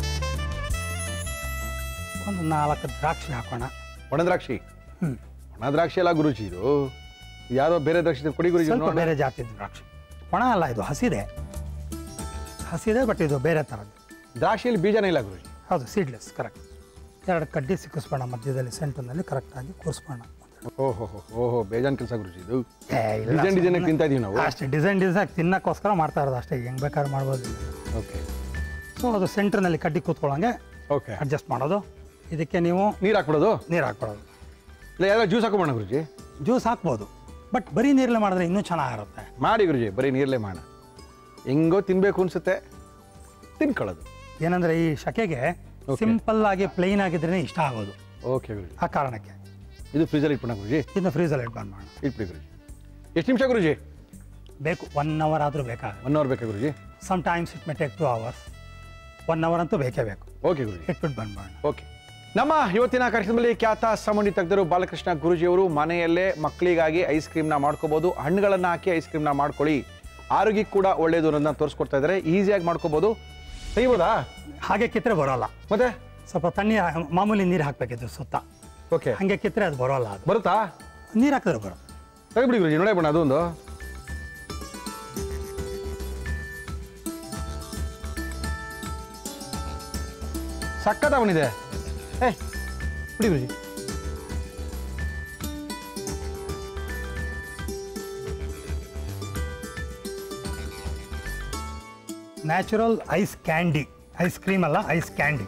ಒಂದು ನಾಲ್ಕು ದ್ರಾಕ್ಷಿ ಹಾಕೋಣ
ಒಣ ದ್ರಾಕ್ಷಿ
ಹ್ಞೂ
ಒಣ ದ್ರಾಕ್ಷಿ ಅಲ್ಲ ಗುರುಜಿ ಇದು ಇದು ಯಾವುದೋ ಬೇರೆ ದ್ರಾಕ್ಷಿ ಇದೆ. ಕೊಡಿ ಗುರುಜಿ
ಸ್ವಲ್ಪ
ನೋಡೋಣ.
ಬೇರೆ ಜಾತಿ ದ್ರಾಕ್ಷಿ ಒಣ ಅಲ್ಲ ಇದು ಹಸಿದೆ ಹಸಿದೆ ಬಟ್ ಇದು ಬೇರೆ ಥರದ್ದು
ದ್ರಾಕ್ಷಿಯಲ್ಲಿ ಬೀಜನೇ ಇಲ್ಲ ಗುರುಜಿ
ಹೌದು ಸೀಡ್ಲೆಸ್ ಕರೆಕ್ಟ್ ಎರಡು ಕಡ್ಡಿ ಸಿಕ್ಕಿಸ್ಬೋಣ ಮಧ್ಯದಲ್ಲಿ ಸೆಂಟರ್ನಲ್ಲಿ ಕರೆಕ್ಟಾಗಿ ಕೂರಿಸ್ಬೋಣ
ಓಹೋ ಓಹೋ ಬೇಜಾನ್ ಕೆಲಸ ಗುರುಜಿ ಇದು
ಏ, ಇಲ್ಲ,
ಡಿಸೈನ್ ಡಿಸೈನ್
ಸುಮ್ನೆ-
ತಿಂತಾ ಇದೀವಿ ನಾವು
ಅಷ್ಟೇ ಡಿಸೈನ್ ಡಿಸೈನ್ ತಿನ್ನಕ್ಕೋಸ್ಕರ ಮಾಡ್ತಾ ಇರೋದು ಅಷ್ಟೇ ಹೆಂಗೆ ಬೇಕಾದ್ರೂ ಮಾಡ್ಬೋದು
ಓಕೆ
ಸೊ ಅದು ಸೆಂಟ್ರ್ನಲ್ಲಿ ಕಡ್ಡಿ ಕೂತ್ಕೊಳ್ಳೋಂಗೆ
ಓಕೆ
ಅಡ್ಜಸ್ಟ್ ಮಾಡೋದು ಇದಕ್ಕೆ ನೀವು
ನೀರು ಹಾಕ್ಬಿಡೋದು
ನೀರು ಹಾಕ್ಬಿಡೋದು
ಇಲ್ಲ ಯಾರೋ ಜ್ಯೂಸ್ ಹಾಕೋಬೋಣ ಗುರುಜಿ
ಜ್ಯೂಸ್ ಹಾಕ್ಬೋದು ಬಟ್ ಬರೀ ನೀರಲ್ಲಿ ಮಾಡಿದ್ರೆ ಇನ್ನೂ ಚೆನ್ನಾಗಿರುತ್ತೆ
ಮಾಡಿ ಗುರುಜಿ ಬರೀ ನೀರಲ್ಲೇ ಮಾಡೋಣ ಹೆಂಗೋ ತಿನ್ಬೇಕು ಅನ್ಸುತ್ತೆ ತಿನ್ಕೊಳ್ಳೋದು
ಏನಂದ್ರೆ ಈ ಶಕೆಗೆ
Okay.
ಸಿಂಪಲ್ ಆಗಿ ಪ್ಲೈನ್ ಆಗಿದ್ರೆ ಇಷ್ಟ ಆಗೋದು
ಓಕೆ ಗುರುಜಿ
ಆ ಕಾರಣಕ್ಕೆ
ಇದು ಫ್ರಿಜಲ್ಲಿ ಇಟ್ಬಿಡ ಗುರುಜಿ
ಇದನ್ನ ಫ್ರೀಸಲ್ಲಿ ಇಟ್ಟು ಬಂದ್ ಮಾಡೋಣ
ಇಟ್ಬಿಡಿ ಗುರುಜಿ ಎಷ್ಟು ನಿಮಿಷ ಗುರುಜಿ
ಬೇಕು ಒನ್ ಅವರ್ ಆದರೂ ಬೇಕಾಗುತ್ತೆ
ಒನ್ ಅವರ್ ಬೇಕಾ guruji
some times it may take two hours one hour ಅಂತೂ ಬೇಕೇ ಬೇಕು
ಓಕೆ ಗುರುಜಿ
ಇಟ್ಬಿಟ್ಟು ಬಂದ್ ಮಾಡೋಣ
ಓಕೆ ನಮ್ಮ ಇವತ್ತಿನ ಕಾರ್ಯಕ್ರಮದಲ್ಲಿ ಖ್ಯಾತ ಸಾಮಾನ್ಯ ತಜ್ಞರು ಬಾಲಕೃಷ್ಣ ಗುರುಜಿಯವರು ಮನೆಯಲ್ಲೇ ಮಕ್ಕಳಿಗಾಗಿ ಐಸ್ ಕ್ರೀಮ್ನ ಮಾಡ್ಕೋಬೋದು ಹಣ್ಣುಗಳನ್ನು ಹಾಕಿ ಐಸ್ ಕ್ರೀಮ್ನ ಮಾಡ್ಕೊಳ್ಳಿ ಆರೋಗ್ಯಕ್ಕೆ ಕೂಡ ಒಳ್ಳೆಯದು ಅನ್ನೋದನ್ನ ತೋರಿಸ್ಕೊಡ್ತಾ ಇದ್ದಾರೆ ಈಸಿಯಾಗಿ ಮಾಡ್ಕೋಬೋದು ತೆಗಿಬೋದಾ
ಹಾಗೆ ಕಿತ್ತರೆ ಬರೋಲ್ಲ
ಮತ್ತೆ
ಸ್ವಲ್ಪ ತಣ್ಣೀರು ಮಾಮೂಲಿ ನೀರು ಹಾಕ್ಬೇಕಿತ್ತು ಸುತ್ತ
ಓಕೆ
ಹಾಗೆ ಕಿತ್ತರೆ ಅದು ಬರೋಲ್ಲ ಅದು
ಬರುತ್ತಾ
ನೀರು ಹಾಕಿದ್ರೆ ಬರುತ್ತೆ
ತೆಗಿಬಿಡಿ ಗುರುಜಿ ನೋಡೇ ಬಣ್ಣ ಅದೊಂದು ಸಕ್ಕತ್ತ ಅವನಿದೆ ಏ ಬಿಡಿ guruji
natural ice candy ice cream ಅಲ್ಲ ಐಸ್ ಕ್ಯಾಂಡಿ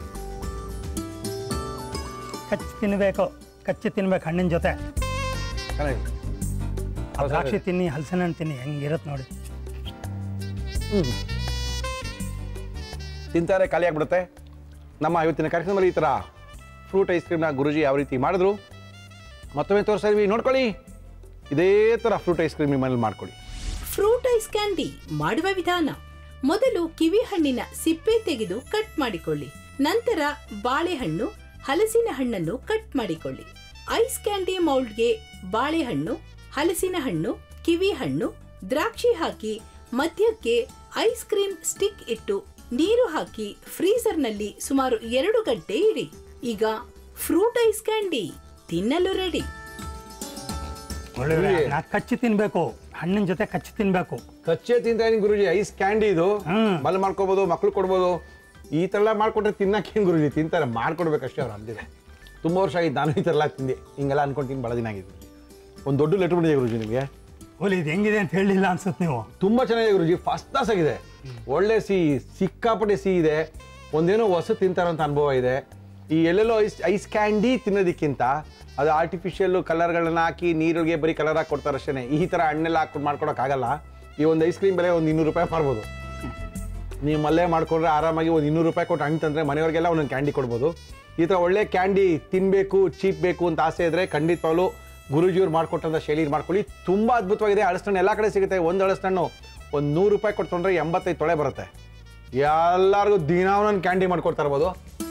ಕಚ್ಚಿ ತಿನ್ನಬೇಕು ಕಚ್ಚಿ ತಿನ್ಬೇಕು ಹಣ್ಣಿನ ಜೊತೆ
ಚೆನ್ನಾಗಿದೆ
ಆ ದ್ರಾಕ್ಷಿ ತಿನ್ನಿ ಹಲಸಿನ ಹಣ್ಣು ತಿನ್ನಿ ಹೆಂಗಿರುತ್ತೆ ನೋಡಿ
ತಿಂತಾರೆ ಖಾಲಿ ಆಗ್ಬಿಡುತ್ತೆ ನಮ್ಮ ಇವತ್ತಿನ ಕಾರ್ಯಕ್ರಮದಲ್ಲಿ ಈ ಥರ ಫ್ರೂಟ್ ಐಸ್ ಕ್ರೀಮ್ನ ಗುರುಜಿ ಯಾವ ರೀತಿ ಮಾಡಿದ್ರು ಮತ್ತೊಮ್ಮೆ ತೋರಿಸ್ತಾ ಇದ್ವಿ ನೋಡ್ಕೊಳ್ಳಿ ಇದೇ ಥರ ಫ್ರೂಟ್ ಐಸ್ ಕ್ರೀಮ್ ನಿಮ್ಮಲ್ಲಿ ಮಾಡ್ಕೊಳ್ಳಿ
ಫ್ರೂಟ್ ಐಸ್ ಕ್ಯಾಂಡಿ ಮಾಡುವ ವಿಧಾನ ಮೊದಲು ಕಿವಿ ಹಣ್ಣಿನ ಸಿಪ್ಪೆ ತೆಗೆದು ಕಟ್ ಮಾಡಿಕೊಳ್ಳಿ ನಂತರ ಬಾಳೆಹಣ್ಣು ಹಲಸಿನ ಹಣ್ಣನ್ನು ಕಟ್ ಮಾಡಿಕೊಳ್ಳಿ ಐಸ್ ಕ್ಯಾಂಡಿ ಮೌಲ್ಡ್ಗೆ ಬಾಳೆಹಣ್ಣು ಹಲಸಿನ ಹಣ್ಣು ಕಿವಿ ಹಣ್ಣು ದ್ರಾಕ್ಷಿ ಹಾಕಿ ಮಧ್ಯಕ್ಕೆ ಐಸ್ ಕ್ರೀಮ್ ಸ್ಟಿಕ್ ಇಟ್ಟು ನೀರು ಹಾಕಿ ಫ್ರೀಜರ್ನಲ್ಲಿ ಸುಮಾರು ಎರಡು ಗಂಟೆ ಇಡಿ ಈಗ ಫ್ರೂಟ್ ಐಸ್ ಕ್ಯಾಂಡಿ ತಿನ್ನಲು ರೆಡಿ
ಒಳ್ಳೆ ನಾ ಕಚ್ಚಿ ತಿನ್ಬೇಕು ಹಣ್ಣಿನ ಜೊತೆ ಕಚ್ಚಿ ತಿನ್ಬೇಕು
ಕಚ್ಚೆ ತಿಂತಾ ಇದೀನಿ ಗುರುಜಿ ಐಸ್ ಕ್ಯಾಂಡಿ ಇದು
ಹ್ಮ್.
ಮಲ್ ಮಾಡ್ಕೋಬೋದು ಮಕ್ಳು ಕೊಡ್ಬೋದು ಈ ಥರ ಎಲ್ಲ ಮಾಡ್ಕೊಟ್ರೆ ತಿನ್ನಕ್ಕೇನು ಗುರುಜಿ ತಿಂತಾರೆ ಮಾಡ್ಕೊಡ್ಬೇಕಷ್ಟೇ ಅವ್ರು ಅಂದಿದೆ ತುಂಬ ವರ್ಷ ಆಗಿದ್ದು ನಾನು ಈ ಥರ ಎಲ್ಲ ತಿಂದೆ ಹಿಂಗೆಲ್ಲ ಅನ್ಕೊಂತೀನಿ ಭಾಳ ದಿನ ಆಗಿದೆ ಗುರುಜಿ ಒಂದು ದೊಡ್ಡ ಲೆಟ್ರ್ ಬಂದಿದೆ ಗುರುಜಿ ನಿಮಗೆ
ಓಲಿ ಇದು ಹೆಂಗಿದೆ ಅಂತ ಹೇಳಿಲ್ಲ ಅನ್ಸುತ್ತೆ ನೀವು
ತುಂಬ ಚೆನ್ನಾಗಿದೆ ಗುರುಜಿ ಫಸ್ಟ್ ಕ್ಲಾಸ್ ಆಗಿದೆ ಒಳ್ಳೆ ಸಿಹಿ ಸಿಕ್ಕಾಪಟ್ಟೆ ಸಿಹಿ ಇದೆ ಒಂದೇನೋ ಹೊಸ ತಿಂತಾರಂತ ಅನುಭವ ಇದೆ ಈ ಎಲ್ಲೆಲ್ಲೋ ಐಸ್ ಐಸ್ ಕ್ಯಾಂಡಿ ತಿನ್ನೋದಕ್ಕಿಂತ ಅದು ಆರ್ಟಿಫಿಷಿಯಲ್ ಕಲರ್ಗಳನ್ನ ಹಾಕಿ ನೀರಿಗೆ ಬರೀ ಕಲರ್ ಹಾಕಿ ಕೊಡ್ತಾರೆ ಅಷ್ಟೇ ಈ ಥರ ಹಣ್ಣೆಲ್ಲ ಹಾಕ್ಕೊಂಡು ಮಾಡ್ಕೊಡೋಕ್ಕಾಗಲ್ಲ ಈ ಒಂದು ಐಸ್ ಕ್ರೀಮ್ ಬೆಲೆ ಒಂದು ಇನ್ನೂರು ರೂಪಾಯಿ ಮಾರ್ಬೋದು ನೀವು ಮಲ್ಲೇ ಮಾಡ್ಕೊಂಡ್ರೆ ಆರಾಮಾಗಿ ಒಂದು ಇನ್ನೂರು ರೂಪಾಯಿ ಕೊಟ್ಟು ಹಣ್ಣು ತಂದರೆ ಮನೆಯವ್ರಿಗೆಲ್ಲ ಒಂದೊಂದು ಕ್ಯಾಂಡಿ ಕೊಡ್ಬೋದು ಈ ಥರ ಒಳ್ಳೆ ಕ್ಯಾಂಡಿ ತಿನ್ನಬೇಕು ಚೀಪ್ ಬೇಕು ಅಂತ ಆಸೆ ಇದ್ದರೆ ಖಂಡಿತವಾಗ್ಲೂ ಗುರೂಜಿಯವ್ರು ಮಾಡಿಕೊಟ್ಟಂಥ ಶೈಲಿ ಮಾಡ್ಕೊಳ್ಳಿ ತುಂಬ ಅದ್ಭುತವಾಗಿದೆ ಹಳಸಣ್ಣು ಎಲ್ಲ ಕಡೆ ಸಿಗುತ್ತೆ ಒಂದು ಹಳಸಣ್ಣು ಒಂದು ನೂರು ರೂಪಾಯಿ ಕೊಟ್ಕೊಂಡ್ರೆ ಎಂಬತ್ತೈದು ತೊಳೆ ಬರುತ್ತೆ ಎಲ್ಲರಿಗೂ ದಿನ ಒಂದೊಂದು ಕ್ಯಾಂಡಿ ಮಾಡ್ಕೊಡ್ತಾ ಇರ್ಬೋದು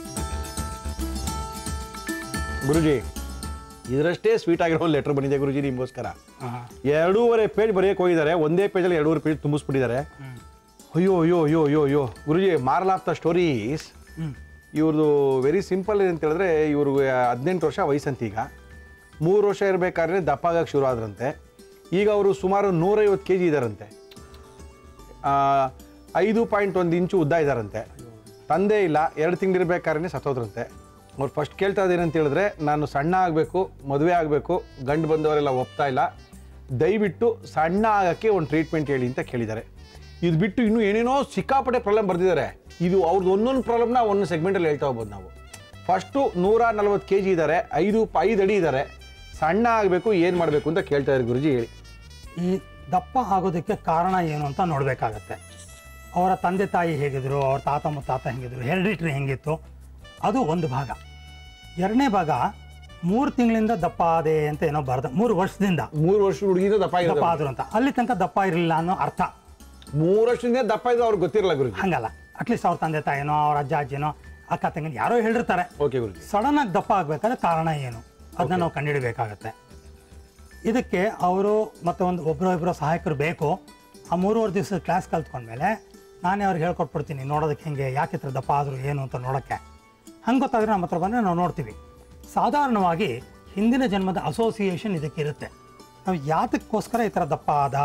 ಗುರುಜಿ ಇದರಷ್ಟೇ ಸ್ವೀಟ್ ಆಗಿರೋ ಒಂದು ಲೆಟ್ರ್ ಬಂದಿದೆ ಗುರುಜಿ ನಿಮಗೋಸ್ಕರ ಎರಡೂವರೆ ಪೇಜ್ ಬರೆಯಕ್ಕೆ ಹೋಗಿದ್ದಾರೆ ಒಂದೇ ಪೇಜಲ್ಲಿ ಎರಡೂವರೆ ಪೇಜ್ ತುಂಬಿಸ್ಬಿಟ್ಟಿದ್ದಾರೆ ಅಯ್ಯೋ ಅಯ್ಯೋ ಅಯ್ಯೋ ಅಯ್ಯೋ ಅಯ್ಯೋ guruji moral of the stories ಇವ್ರದ್ದು ವೆರಿ ಸಿಂಪಲ್ ಅಂತ ಹೇಳಿದ್ರೆ ಇವ್ರಿಗೆ ಹದಿನೆಂಟು ವರ್ಷ ವಯಸ್ಸಂತ ಈಗ ಮೂರು ವರ್ಷ ಇರಬೇಕಾದ್ರೆ ದಪ್ಪ ಆಗಕ್ಕೆ ಶುರು ಆದ್ರಂತೆ ಈಗ ಅವರು ಸುಮಾರು ನೂರೈವತ್ತು ಕೆ ಜಿ ಇದ್ದಾರಂತೆ ಆ, ಐದು ಪಾಯಿಂಟ್ ಒಂದು ಇಂಚು ಉದ್ದ ಇದ್ದಾರಂತೆ ತಂದೆ ಇಲ್ಲ ಎರಡು ತಿಂಗಳಿರ್ಬೇಕಾದ್ರೆ ಸತ್ತೋದ್ರಂತೆ ಅವ್ರು ಫಸ್ಟ್ ಕೇಳ್ತಾ ಇದ್ದೇನೆ ಹೇಳಿದ್ರೆ ನಾನು ಸಣ್ಣ ಆಗಬೇಕು ಮದುವೆ ಆಗಬೇಕು ಗಂಡು ಬಂದವರೆಲ್ಲ ಒಪ್ತಾ ಇಲ್ಲ ದಯವಿಟ್ಟು ಸಣ್ಣ ಆಗೋಕ್ಕೆ ಒಂದು ಟ್ರೀಟ್ಮೆಂಟ್ ಹೇಳಿ ಅಂತ ಕೇಳಿದ್ದಾರೆ ಇದು ಬಿಟ್ಟು ಇನ್ನೂ ಏನೇನೋ ಸಿಕ್ಕಾಪಟ್ಟೆ ಪ್ರಾಬ್ಲಮ್ ಬರ್ದಿದ್ದಾರೆ ಇದು ಅವ್ರದ್ದು ಒಂದೊಂದು ಪ್ರಾಬ್ಲಮ್ನ ಒಂದೊಂದು ಸೆಗ್ಮೆಂಟಲ್ಲಿ ಹೇಳ್ತಾ ಹೋಗ್ಬೋದು ನಾವು ಫಸ್ಟು ನೂರ ನಲ್ವತ್ತು ಕೆ ಜಿ ಇದ್ದಾರೆ ಐದು ಪ- ಐದು ಅಡಿ ಇದ್ದಾರೆ ಸಣ್ಣ ಆಗಬೇಕು ಏನು ಮಾಡಬೇಕು ಅಂತ ಕೇಳ್ತಾ ಇದ್ದಾರೆ ಗುರುಜಿ ಹೇಳಿ
ಈ ದಪ್ಪ ಆಗೋದಕ್ಕೆ ಕಾರಣ ಏನು ಅಂತ ನೋಡಬೇಕಾಗತ್ತೆ ಅವರ ತಂದೆ ತಾಯಿ ಹೇಗಿದ್ರು ಅವ್ರ ತಾತ ಮುತ್ತಾತ ಹೆಂಗಿದ್ರು ಹೆರಿಡಿಟ್ರಿ ಹೆಂಗಿತ್ತು ಅದು ಒಂದು ಭಾಗ ಎರಡನೇ ಭಾಗ ಮೂರು ತಿಂಗಳಿಂದ ದಪ್ಪ ಆದೆ ಅಂತ ಏನೋ ಬರ್ದ ಮೂರು ವರ್ಷದಿಂದ
ಮೂರು ವರ್ಷ ಹುಡುಗಿದ ದಪ್ಪ
ದಪ್ಪ
ಇರೋದು
ಆದ್ರು ಅಂತ ಅಲ್ಲಿ ತನಕ ದಪ್ಪ ಇರಲಿಲ್ಲ ಅನ್ನೋ ಅರ್ಥ
ಮೂರು ವರ್ಷದಿಂದ ದಪ್ಪ ಇದ್ದು ಅವ್ರಿಗೆ ಗೊತ್ತಿರಲ್ಲ ಗುರುಜಿ
ಹಂಗಲ್ಲ ಅಟ್ಲೀಸ್ಟ್ ಅವ್ರ ತಂದೆ ತಾಯಿನೋ ಅವ್ರ ಅಜ್ಜ ಅಜ್ಜಿನೋ ಅಕ್ಕ ತಂಗಿನ ಯಾರೋ ಹೇಳಿರ್ತಾರೆ
ಓಕೆ ಗುರುಜಿ
ಸಡನ್ ಆಗಿ ದಪ್ಪ ಆಗ್ಬೇಕಾದ್ರೆ ಕಾರಣ ಏನು ಅದನ್ನ ನಾವು ಕಂಡುಹಿಡಬೇಕಾಗತ್ತೆ ಇದಕ್ಕೆ ಅವರು ಮತ್ತೆ ಒಂದು ಒಬ್ಬರು ಇಬ್ಬರು ಸಹಾಯಕರು ಬೇಕು ಆ ಮೂರುವರೆ ದಿವಸ ಕ್ಲಾಸ್ ಕಲ್ತ್ಕೊಂಡ್ಮೇಲೆ ನಾನೇ ಅವ್ರಿಗೆ ಹೇಳ್ಕೊಟ್ಬಿಡ್ತೀನಿ ನೋಡೋದಕ್ಕೆ ಹೆಂಗೆ ಯಾಕೆ ಈ ಥರ ದಪ್ಪ ಆದರು ಏನು ಅಂತ ನೋಡೋಕ್ಕೆ ಹಂಗೆ ಗೊತ್ತಾದರೆ ನಮ್ಮ ಹತ್ರ ಬಂದರೆ ನಾವು ನೋಡ್ತೀವಿ ಸಾಧಾರಣವಾಗಿ ಹಿಂದಿನ ಜನ್ಮದ ಅಸೋಸಿಯೇಷನ್ ಇದಕ್ಕೆ ಇರುತ್ತೆ ನಾವು ಯಾತಕ್ಕೋಸ್ಕರ ಈ ಥರ ದಪ್ಪ ಆದ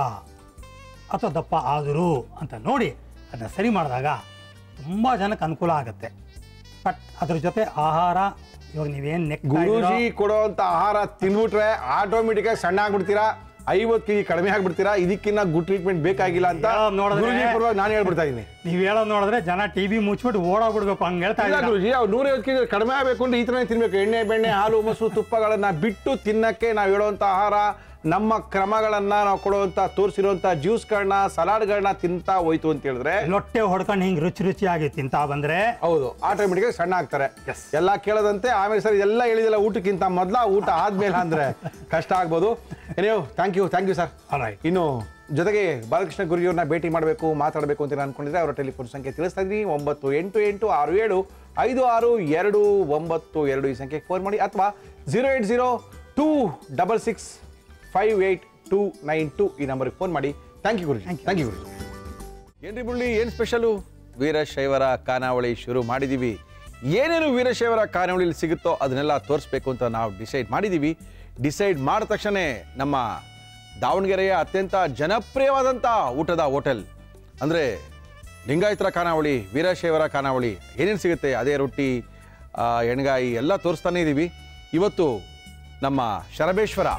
ಅಥವಾ ದಪ್ಪ ಆದರು ಅಂತ ನೋಡಿ ಅದನ್ನ ಸರಿ ಮಾಡಿದಾಗ ತುಂಬ ಜನಕ್ಕೆ ಅನುಕೂಲ ಆಗುತ್ತೆ ಬಟ್ ಅದ್ರ ಜೊತೆ ಆಹಾರ ಇವಾಗ ನೀವೇನು ನೆಕ್
ಗುರೂಜಿ ಕೊಡುವಂತ ಆಹಾರ ತಿನ್ಬಿಟ್ರೆ ಆಟೋಮೆಟಿಕ್ ಆಗಿ ಸಣ್ಣ ಆಗ್ಬಿಡ್ತೀರಾ ಐವತ್ತು ಕೆಜಿ ಕಡಿಮೆ ಆಗ್ಬಿಡ್ತೀರಾ ಇದಕ್ಕಿನ್ನ ಗುಡ್ ಟ್ರೀಟ್ಮೆಂಟ್ ಬೇಕಾಗಿಲ್ಲ ಅಂತ
ಯಾವ್ದ್ ನೋಡಿದ್ರೆ?
ಗುರುಜಿ ಪರವಾಗಿ ನಾನು ಹೇಳ್ಬಿಡ್ತಾ ಇದ್ದೀನಿ
ನೀವು ಹೇಳೋದು ನೋಡಿದ್ರೆ ಜನ ಟಿ ವಿ ಮುಚ್ಚಿಬಿಟ್ಟು ಓಡೋಗ್ಬಿಡ್ಬೇಕು ಹಂಗೆ ಹೇಳ್ತಾ
ಇಲ್ಲ
ಇದ್ದಾರೆ
ಗುರುಜಿ ಅವ್ರು ನೂರೈವತ್ತು ಕೆಜಿ ಕಡಿಮೆ ಆಗಬೇಕು ಅಂದ್ರೆ ಈ ಥರನೇ ತಿನ್ಬೇಕು ಎಣ್ಣೆ ಬೆಣ್ಣೆ ಹಾಲು ಮೊಸರು ತುಪ್ಪಗಳನ್ನ ಬಿಟ್ಟು ತಿನ್ನಕ್ಕೆ ನಾವು ಹೇಳುವಂತ ಆಹಾರ ನಮ್ಮ ಕ್ರಮಗಳನ್ನ ನಾವು ಕೊಡುವಂತ ತೋರಿಸಿರುವಂತ ಜ್ಯೂಸ್ಗಳನ್ನ ಸಲಾಡ್ಗಳನ್ನ ತಿಂತಾ ಹೋಯ್ತು ಅಂತ ಹೇಳಿದ್ರೆ
ಲೊಟ್ಟೆ ಹೊಡ್ಕೊಂಡು ಹಿಂಗೆ ರುಚಿ ರುಚಿಯಾಗಿ ತಿಂತಾ ಬಂದ್ರೆ
ಹೌದು ಆಟೋಮೆಟಿಕ್ ಆಗಿ ಸಣ್ಣ ಆಗ್ತಾರೆ
Yes.
ಎಲ್ಲ ಕೇಳದಂತೆ ಆಮೇಲೆ ಸರ್ ಎಲ್ಲ ಹೇಳಿದಿಲ್ಲ ಊಟಕ್ಕಿಂತ ಮೊದಲ ಊಟ ಆದ್ಮೇಲೆ ಅಂದ್ರೆ ಕಷ್ಟ ಆಗ್ಬೋದು ನೀವು thank you thank you sir
Alright.
ಇನ್ನು ಜೊತೆಗೆ ಬಾಲಕೃಷ್ಣ ಗುರುಜಿಯವ್ರನ್ನ ಭೇಟಿ ಮಾಡಬೇಕು ಮಾತಾಡಬೇಕು ಅಂತ ನಾನು ಅನ್ಕೊಂಡಿದ್ರೆ ಅವರ ಟೆಲಿಫೋನ್ ಸಂಖ್ಯೆ ತಿಳಿಸ್ತಾ ಇದ್ದೀನಿ ಒಂಬತ್ತು ಎಂಟು ಎಂಟು ಆರು ಏಳು ಐದು ಆರು ಎರಡು ಒಂಬತ್ತು ಎರಡು ಈ ಸಂಖ್ಯೆಗೆ ಫೋನ್ ಮಾಡಿ ಅಥವಾ zero eight zero two double six five eight two nine two ಈ ನಂಬರ್ಗೆ ಫೋನ್ ಮಾಡಿ thank you guruji thank you guruji ಏನ್ರಿ ಬುಳ್ಳಿ ಏನು ಸ್ಪೆಷಲು ವೀರಶೈವರ ಖಾನಾವಳಿ ಶುರು ಮಾಡಿದ್ದೀವಿ ಏನೇನು ವೀರಶೈವರ ಖಾನಾವಳಿಲಿ ಸಿಗುತ್ತೋ ಅದನ್ನೆಲ್ಲ ತೋರಿಸ್ಬೇಕು ಅಂತ ನಾವು ಡಿಸೈಡ್ ಮಾಡಿದ್ದೀವಿ ಡಿಸೈಡ್ ಮಾಡಿದ ತಕ್ಷಣ ನಮ್ಮ ದಾವಣಗೆರೆಯ ಅತ್ಯಂತ ಜನಪ್ರಿಯವಾದಂಥ ಊಟದ ಹೋಟೆಲ್ ಅಂದರೆ ಲಿಂಗಾಯತರ ಖಾನಾವಳಿ ವೀರಶೈವರ ಖಾನಾವಳಿ ಏನೇನು ಸಿಗುತ್ತೆ ಅದೇ ರೊಟ್ಟಿ ಆ, ಎಣ್ಗಾಯಿ ಎಲ್ಲ ತೋರಿಸ್ತಾನೆ ಇದ್ದೀವಿ ಇವತ್ತು ನಮ್ಮ ಶರಬೇಶ್ವರ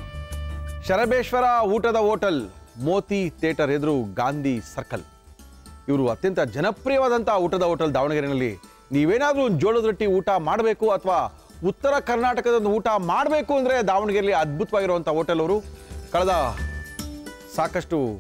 ಶರಬೇಶ್ವರ ಊಟದ ಹೋಟೆಲ್ ಮೋತಿ ಥಿಯೇಟರ್ ಎದುರು ಗಾಂಧಿ ಸರ್ಕಲ್ ಇವರು ಅತ್ಯಂತ ಜನಪ್ರಿಯವಾದಂಥ ಊಟದ ಹೋಟೆಲ್ ದಾವಣಗೆರೆಯಲ್ಲಿ ನೀವೇನಾದರೂ ಒಂದು ಜೋಳದ ರೊಟ್ಟಿ ಊಟ ಮಾಡಬೇಕು ಅಥವಾ ಉತ್ತರ ಕರ್ನಾಟಕದ ಒಂದು ಊಟ ಮಾಡಬೇಕು ಅಂದರೆ ದಾವಣಗೆರೆಯಲ್ಲಿ ಅದ್ಭುತವಾಗಿರುವಂಥ ಹೋಟೆಲ್ ಅವರು ಕಳೆದ ಸಾಕಷ್ಟು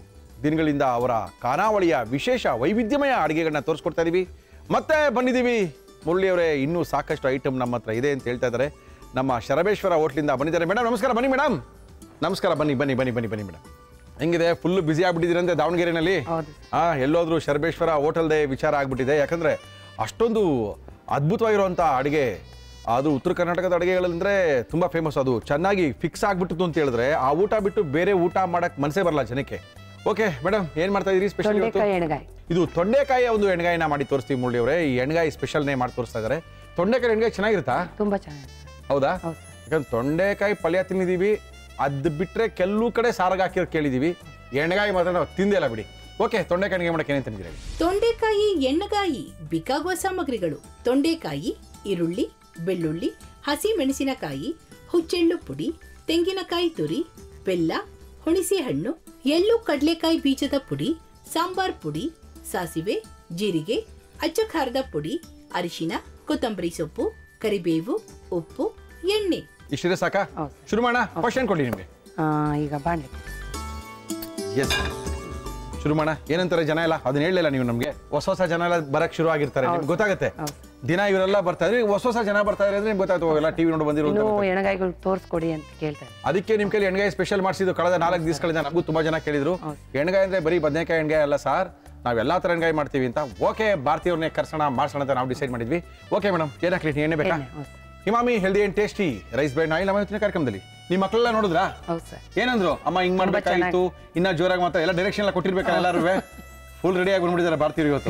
ದಿನಗಳಿಂದ ಅವರ ಖಾನಾವಳಿಯ ವಿಶೇಷ ವೈವಿಧ್ಯಮಯ ಅಡುಗೆಗಳನ್ನ ತೋರಿಸ್ಕೊಡ್ತಾ ಇದೀವಿ ಮತ್ತೆ ಬಂದಿದ್ದೀವಿ ಮುರಳಿ ಅವರೇ ಇನ್ನೂ ಸಾಕಷ್ಟು ಐಟಮ್ ನಮ್ಮ ಹತ್ರ ಇದೆ ಅಂತ ಹೇಳ್ತಾ ಇದ್ದಾರೆ ನಮ್ಮ ಶರಬೇಶ್ವರ ಹೋಟ್ಲಿಂದ ಬಂದಿದ್ದಾರೆ ಮೇಡಮ್ ನಮಸ್ಕಾರ ಬನ್ನಿ ಮೇಡಮ್ ನಮಸ್ಕಾರ ಬನ್ನಿ ಬನ್ನಿ ಬನ್ನಿ ಬನ್ನಿ ಬನ್ನಿ ಮೇಡಮ್ ಹೆಂಗಿದೆ ಫುಲ್ ಬ್ಯುಸಿ ಆಗ್ಬಿಟ್ಟಿದ್ದೀರಂತೆ ದಾವಣಗೆರೆನಲ್ಲಿ
ಹೌದು.
ಆ ಎಲ್ಲೋದ್ರು ಶರಬೇಶ್ವರ ಹೋಟೆಲ್ದೇ ವಿಚಾರ ಆಗ್ಬಿಟ್ಟಿದೆ ಯಾಕಂದ್ರೆ ಅಷ್ಟೊಂದು ಅದ್ಭುತವಾಗಿರುವಂಥ ಅಡುಗೆ ಅದು ಉತ್ತರ ಕರ್ನಾಟಕದ ಅಡುಗೆಗಳಂದ್ರೆ ತುಂಬಾ ಫೇಮಸ್ ಅದು ಚೆನ್ನಾಗಿ ಫಿಕ್ಸ್ ಆಗ್ಬಿಟ್ಟಿತ್ತು ಅಂತ ಹೇಳಿದ್ರೆ ಆ ಊಟ ಬಿಟ್ಟು ಬೇರೆ ಊಟ ಮಾಡಕ್ ಮನಸ್ಸೇ ಬರಲ್ಲ ಜನಕ್ಕೆ ಓಕೆ ಮೇಡಮ್ ಏನ್ ಮಾಡ್ತಾ ಇದೀರಿ ಸ್ಪೆಷಲ್
ತೊಂಡೆಕಾಯಿ ಎಣ್ಗಾಯಿ
ಇದು ತೊಂಡೆಕಾಯಿಯ ಒಂದು ಎಣ್ಗಾಯಿನ ಮಾಡಿ ತೋರಿಸ್ತೀವಿ ಮುರಳಿ ಅವರೇ ಈ ಎಣ್ಗಾಯಿ ಸ್ಪೆಷಲ್ನೇ ಮಾಡಿ ತೋರಿಸ್ತಾ ಇದ್ದಾರೆ ತೊಂಡೆಕಾಯಿ ಎಣ್ಗಾಯಿ ಚೆನ್ನಾಗಿರುತ್ತಾ
ತುಂಬಾ ಚೆನ್ನಾಗಿದೆ
ಹೌದಾ
ಹೌದು.
ಯಾಕಂದ್ರೆ ತೊಂಡೆಕಾಯಿ ಪಲ್ಯ ತಿಂದಿದ್ದೀವಿ ಅದು ಬಿಟ್ರೆ ಕೆಲವು ಕಡೆ ಸಾರ್ಗ ಹಾಕಿರೋ ಕೇಳಿದೀವಿ ಎಣ್ಗಾಯಿ ಮಾತ್ರ ನಾವು ತಿಂದೇ ಇಲ್ಲ ಬಿಡಿ ಓಕೆ ತೊಂಡೆಕಾಯಿ ಎಣ್ಗಾಯಿ ಮಾಡಕ್ಕೆ ಏನೇನು ತಂದಿದ್ದೀರಿ
ತೊಂಡೆಕಾಯಿ ಎಣ್ಣೆಗಾಯಿ ಬೇಕಾಗುವ ಸಾಮಗ್ರಿಗಳು ತೊಂಡೆಕಾಯಿ ಈರುಳ್ಳಿ ಬೆಳ್ಳುಳ್ಳಿ ಹಸಿ ಮೆಣಸಿನಕಾಯಿ ಹುಚ್ಚೆಳ್ಳು ಪುಡಿ ತೆಂಗಿನಕಾಯಿ ತುರಿ ಬೆಲ್ಲ ಹುಣಸೆ ಹಣ್ಣು ಎಳ್ಳು ಕಡಲೆಕಾಯಿ ಬೀಜದ ಪುಡಿ ಸಾಂಬಾರ್ ಪುಡಿ ಸಾಸಿವೆ ಜೀರಿಗೆ ಅಚ್ಚ ಖಾರದ ಪುಡಿ ಅರಿಶಿನ ಕೊತ್ತಂಬರಿ ಸೊಪ್ಪು ಕರಿಬೇವು ಉಪ್ಪು ಎಣ್ಣೆ
ಇಷ್ಟಿದೆ ಸಾಕಾ
ಹೌದು.
ಶುರು ಮಾಡೋಣ ಫಸ್ಟ್ ಏನು ಕೊಡಿ ನಿಮಗೆ
ಆ, ಈಗ ಬಾಣಲೆ
ಎಸ್ ಶುರು ಮಾಡೋಣ ಏನಂತಾರೆ ಜನ ಎಲ್ಲ ಅದನ್ನ ಹೇಳಲಿಲ್ಲ ನೀವು ನಮಗೆ ಹೊಸ ಹೊಸ ಜನ ಎಲ್ಲ ಬರಕ್ ಶುರು ಆಗಿರ್ತಾರೆ ನಿಮ್ಗೆ ಗೊತ್ತಾಗುತ್ತೆ
ಹೌದು.
ದಿನ ಇವರೆಲ್ಲ ಬರ್ತಾ ಇದ್ರೆ ಹೊಸ ಹೊಸ ಜನ ಬರ್ತಾ ಇದ್ರೆ ಅಂದ್ರೆ ನಿಮ್ಗೆ ಗೊತ್ತಾಗ್ತವೆ ಎಲ್ಲ ಟಿವಿ ನೋಡಿ ಬಂದಿರೋ
ಇನ್ನು ಎಣ್ಗಾಯಿಗಳು ತೋರಿಸ್ಕೊಡಿ ಅಂತ ಕೇಳ್ತಾರೆ
ಅದಕ್ಕೆ ನಿಮ್ ಕೈಲಿ ಎಣ್ಗಾಯಿ ಸ್ಪೆಷಲ್ ಮಾಡಿಸಿದ್ದು ಕಳೆದ ನಾಲ್ಕು ದಿವಸಗಳಿಂದ ನಮಗೂ ತುಂಬಾ ಜನ ಕೇಳಿದ್ರು ಎಣ್ಗಾಯಿ ಅಂದ್ರೆ ಬರೀ ಬದನೆಕಾಯಿ ಎಣ್ಗಾಯಿ ಅಲ್ಲ ಸರ್ ನಾವ್ ಎಲ್ಲಾ ತರ ಎಣ್ಗಾಯಿ ಮಾಡ್ತೀವಿ ಅಂತ ಓಕೆ ಭಾರತೀಯವ್ರನ್ನೇ ಕರ್ಸೋಣ ಮಾಡ್ಸೋಣ ಅಂತ ನಾವು ಡಿಸೈಡ್ ಮಾಡಿದ್ವಿ ಓಕೆ ಮೇಡಮ್ ಏನ್ ಹಾಕ್ಲಿ ಎಣ್ಣೆ ಬೇಕಾ
ಎಣ್ಣೆ, ಹೌದು.
ಹಿಮಾಮಿ healthy and tasty rice bran oil ನಮ್ಮ ಇವತ್ತಿನ ಕಾರ್ಯಕ್ರಮದಲ್ಲಿ ನಿಮ್ಮ ಮಕ್ಕಳೆಲ್ಲ ನೋಡಿದ್ರಾ
ಹೌದು ಸರ್
ಏನಂದ್ರು ಅಮ್ಮ ಹಿಂಗ್ ಮಾಡ್ಬೇಕಾಗಿತ್ತು ಇನ್ನ ಜೋರಾಗಿ ಮಾತ್ರ ಎಲ್ಲ ಡೈರೆಕ್ಷನ್ ಎಲ್ಲ ಕೊಟ್ಟಿರ್ಬೇಕಲ್ಲ ಎಲ್ಲಾರು ಫುಲ್ ರೆಡಿ ಆಗಿ ಬಂದ್ಬಿಟ್ಟಿದ್ದಾರೆ ಭಾರತೀಯರು ಇವತ್ತು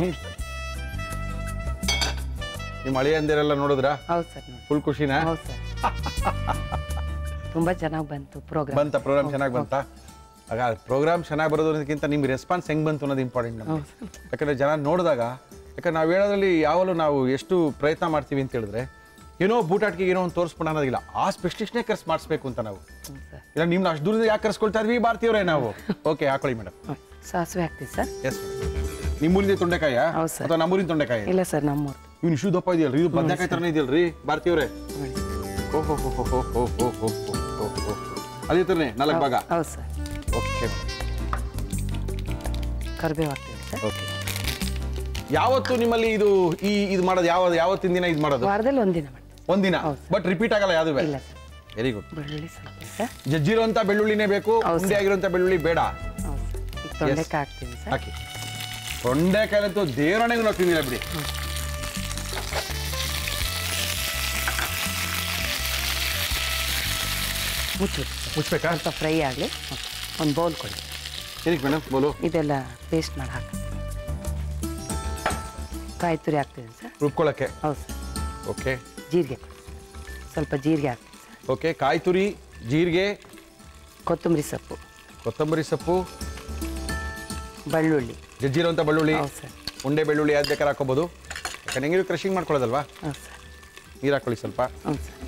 ನಿಮ್ಮ ಹಳೆಯಂದಿರೆಲ್ಲ ನೋಡಿದ್ರಾ
ಹೌದು ಸರ್ ನೋಡಿ
ಫುಲ್ ಖುಷಿನಾ
ಹೌದು ಸರ್ ತುಂಬಾ ಚೆನ್ನಾಗಿ ಬಂತು ಪ್ರೋಗ್ರಾಮ್
ಬಂತ ಪ್ರೋಗ್ರಾಮ್ ಚೆನ್ನಾಗಿ ಬಂತ ಆಗ ಪ್ರೋಗ್ರಾಮ್ ಚೆನ್ನಾಗಿ ಬರೋದಕ್ಕಿಂತ ನಿಮ್ಗೆ ರೆಸ್ಪಾನ್ಸ್ ಹೆಂಗ್ ಬಂತು ಅನ್ನೋದು ಇಂಪಾರ್ಟೆಂಟ್ ನಮ್ಗೆ ಯಾಕಂದ್ರೆ ಜನ ನೋಡಿದಾಗ ಯಾಕಂದ್ರೆ ನಾವು ಹೇಳೋದ್ರಲ್ಲಿ ಯಾವಾಗಲೂ ನಾವು ಎಷ್ಟು ಪ್ರಯತ್ನ ಮಾಡ್ತೀವಿ ಅಂತ ಹೇಳಿದ್ರೆ ಏನೋ ಬೂಟಾಟಿಗೆ ಏನೋ ಒಂದು ತೋರಿಸ್ಬಿಡ ಅನ್ನೋದಿಲ್ಲ ಆ ಸ್ಪೆಷಲಿಸ್ಟ್ನೇ ಕರ್ಸ್ ಮಾಡಿಸ್ಬೇಕು ಅಂತ ನಾವು
ಹ್ಞೂ ಸರ್
ಇಲ್ಲ ನಿಮ್ನ ಅಷ್ಟು ದೂರದಿಂದ ಯಾಕೆ ಕರ್ಸ್ಕೊಳ್ತಾ ಇದ್ವಿ ಭಾರತೀಯವರೇ ನಾವು ಓಕೆ ಹಾಕೊಳ್ಳಿ ಮೇಡಮ್
ಹ್ಮ್. ಸಾಸಿವೆ ಹಾಕ್ತೀವಿ ಸರ್
ಎಸ್ ನಿಮ್ಮೂರಿಂದ ತೊಂಡೆಕಾಯ
ಹೌದು ಸರ್.
ಅಥವಾ ನಮ್ಮೂರಿನ ತೊಂಡೆಕಾಯಿ
ಇಲ್ಲ ಸರ್ ನಮ್ಮೂರು
ಇವ್ನು ಇಷ್ಟು ದಪ್ಪ ಇದೆಯಲ್ರಿ ಇದು ಬದನೆಕಾಯಿ ಥರನೇ ಇದೆಯಲ್ರಿ ಭಾರತೀಯವರೇ
ನೋಡಿ
ಓಹೋ ಹೋ ಹೋ ಹೋ ಹೋ ಹೋ ಹೋ ಹೋ ಹೋ ಹೋ ಅದೇ ಥರನೇ ನಾಲ್ಕು ಭಾಗ
ಹೌದು ಸರ್
ಓಕೆ
ಕರಿಬೇವು ಹಾಕ್ತೀವಿ ಸರ್
ಓಕೆ ಯಾವತ್ತು ನಿಮ್ಮಲ್ಲಿ ಇದು ಈ ಇದು ಮಾಡೋದು ಯಾವ ಯಾವತ್ತಿನ ದಿನ ಇದು ಮಾಡೋದು
ವಾರದಲ್ಲಿ ಒಂದಿನ ಮಾಡ್ತೀವಿ
ಒಂದಿನ
ಹೌದು.
ಬಟ್ ರಿಪೀಟ್ ಆಗಲ್ಲ ಯಾವ್ದು
ಇಲ್ಲ ಸರ್
ವೆರಿ ಗುಡ್
ಬೆಳ್ಳುಳ್ಳಿ ಸ್ವಲ್ಪ ಸರ್
ಜಜ್ಜಿರೋಂಥ ಬೆಳ್ಳುಳ್ಳಿನೇ ಬೇಕು
ಹೌದು
ಉಂಡೆ
ಸರ್.
ಆಗಿರೋಂಥ ಬೆಳ್ಳುಳ್ಳಿ ಬೇಡ
ಹೌದು ಸರ್ ಈಗ ತೊಂಡೆಕಾಯಿ ಹಾಕ್ತೀವಿ ಸರ್
ಹಾಕಿ ತೊಂಡೆಕಾಯಂತೂ ದೇವರಣೆಗೂ ನಾವು ತಿಂದಿಲ್ಲ ಬಿಡಿ
ಮುಚ್ಚಿಬಿಟ್ಟು ಸರ್
ಮುಚ್ಬೇಕಾ
ಸ್ವಲ್ಪ ಫ್ರೈ ಆಗಲಿ ಒಂದು ಬೌಲ್ ಕೊಡಿ
ಏನಕ್ಕೆ ಮೇಡಮ್ ಬೋಲು
ಇದೆಲ್ಲ ಪೇಸ್ಟ್ ಮಾಡಿ ಹಾಕಿ ಕಾಯಿ ತುರಿ ಹಾಕ್ತೀವಿ ಸರ್
ರುಬ್ಕೊಳ್ಳೋಕ್ಕೆ
ಹೌದು ಸರ್
ಓಕೆ
ಜೀರಿಗೆ ಕೊಡಿ ಸ್ವಲ್ಪ ಜೀರಿಗೆ ಹಾಕ್ತೀವಿ ಸರ್
ಓಕೆ ಕಾಯಿ ತುರಿ ಜೀರಿಗೆ
ಕೊತ್ತಂಬರಿ ಸೊಪ್ಪು
ಕೊತ್ತಂಬರಿ ಸೊಪ್ಪು
ಬೆಳ್ಳುಳ್ಳಿ
ಜಜ್ಜಿರೋಂಥ ಬೆಳ್ಳುಳ್ಳಿ
ಹೌದು ಸರ್
ಉಂಡೆ ಬೆಳ್ಳುಳ್ಳಿ ಯಾವ್ದು ಬೇಕಾದ್ರೆ ಹಾಕೋಬೋದು ಯಾಕಂದ್ರೆ ಹೆಂಗಿರು ಕ್ರಷಿಂಗ್ ಮಾಡ್ಕೊಳ್ಳೋದಲ್ವಾ
ಹೌದು ಸರ್
ನೀರು ಹಾಕೊಳ್ಳಿ ಸ್ವಲ್ಪ
ಹೌದು ಸರ್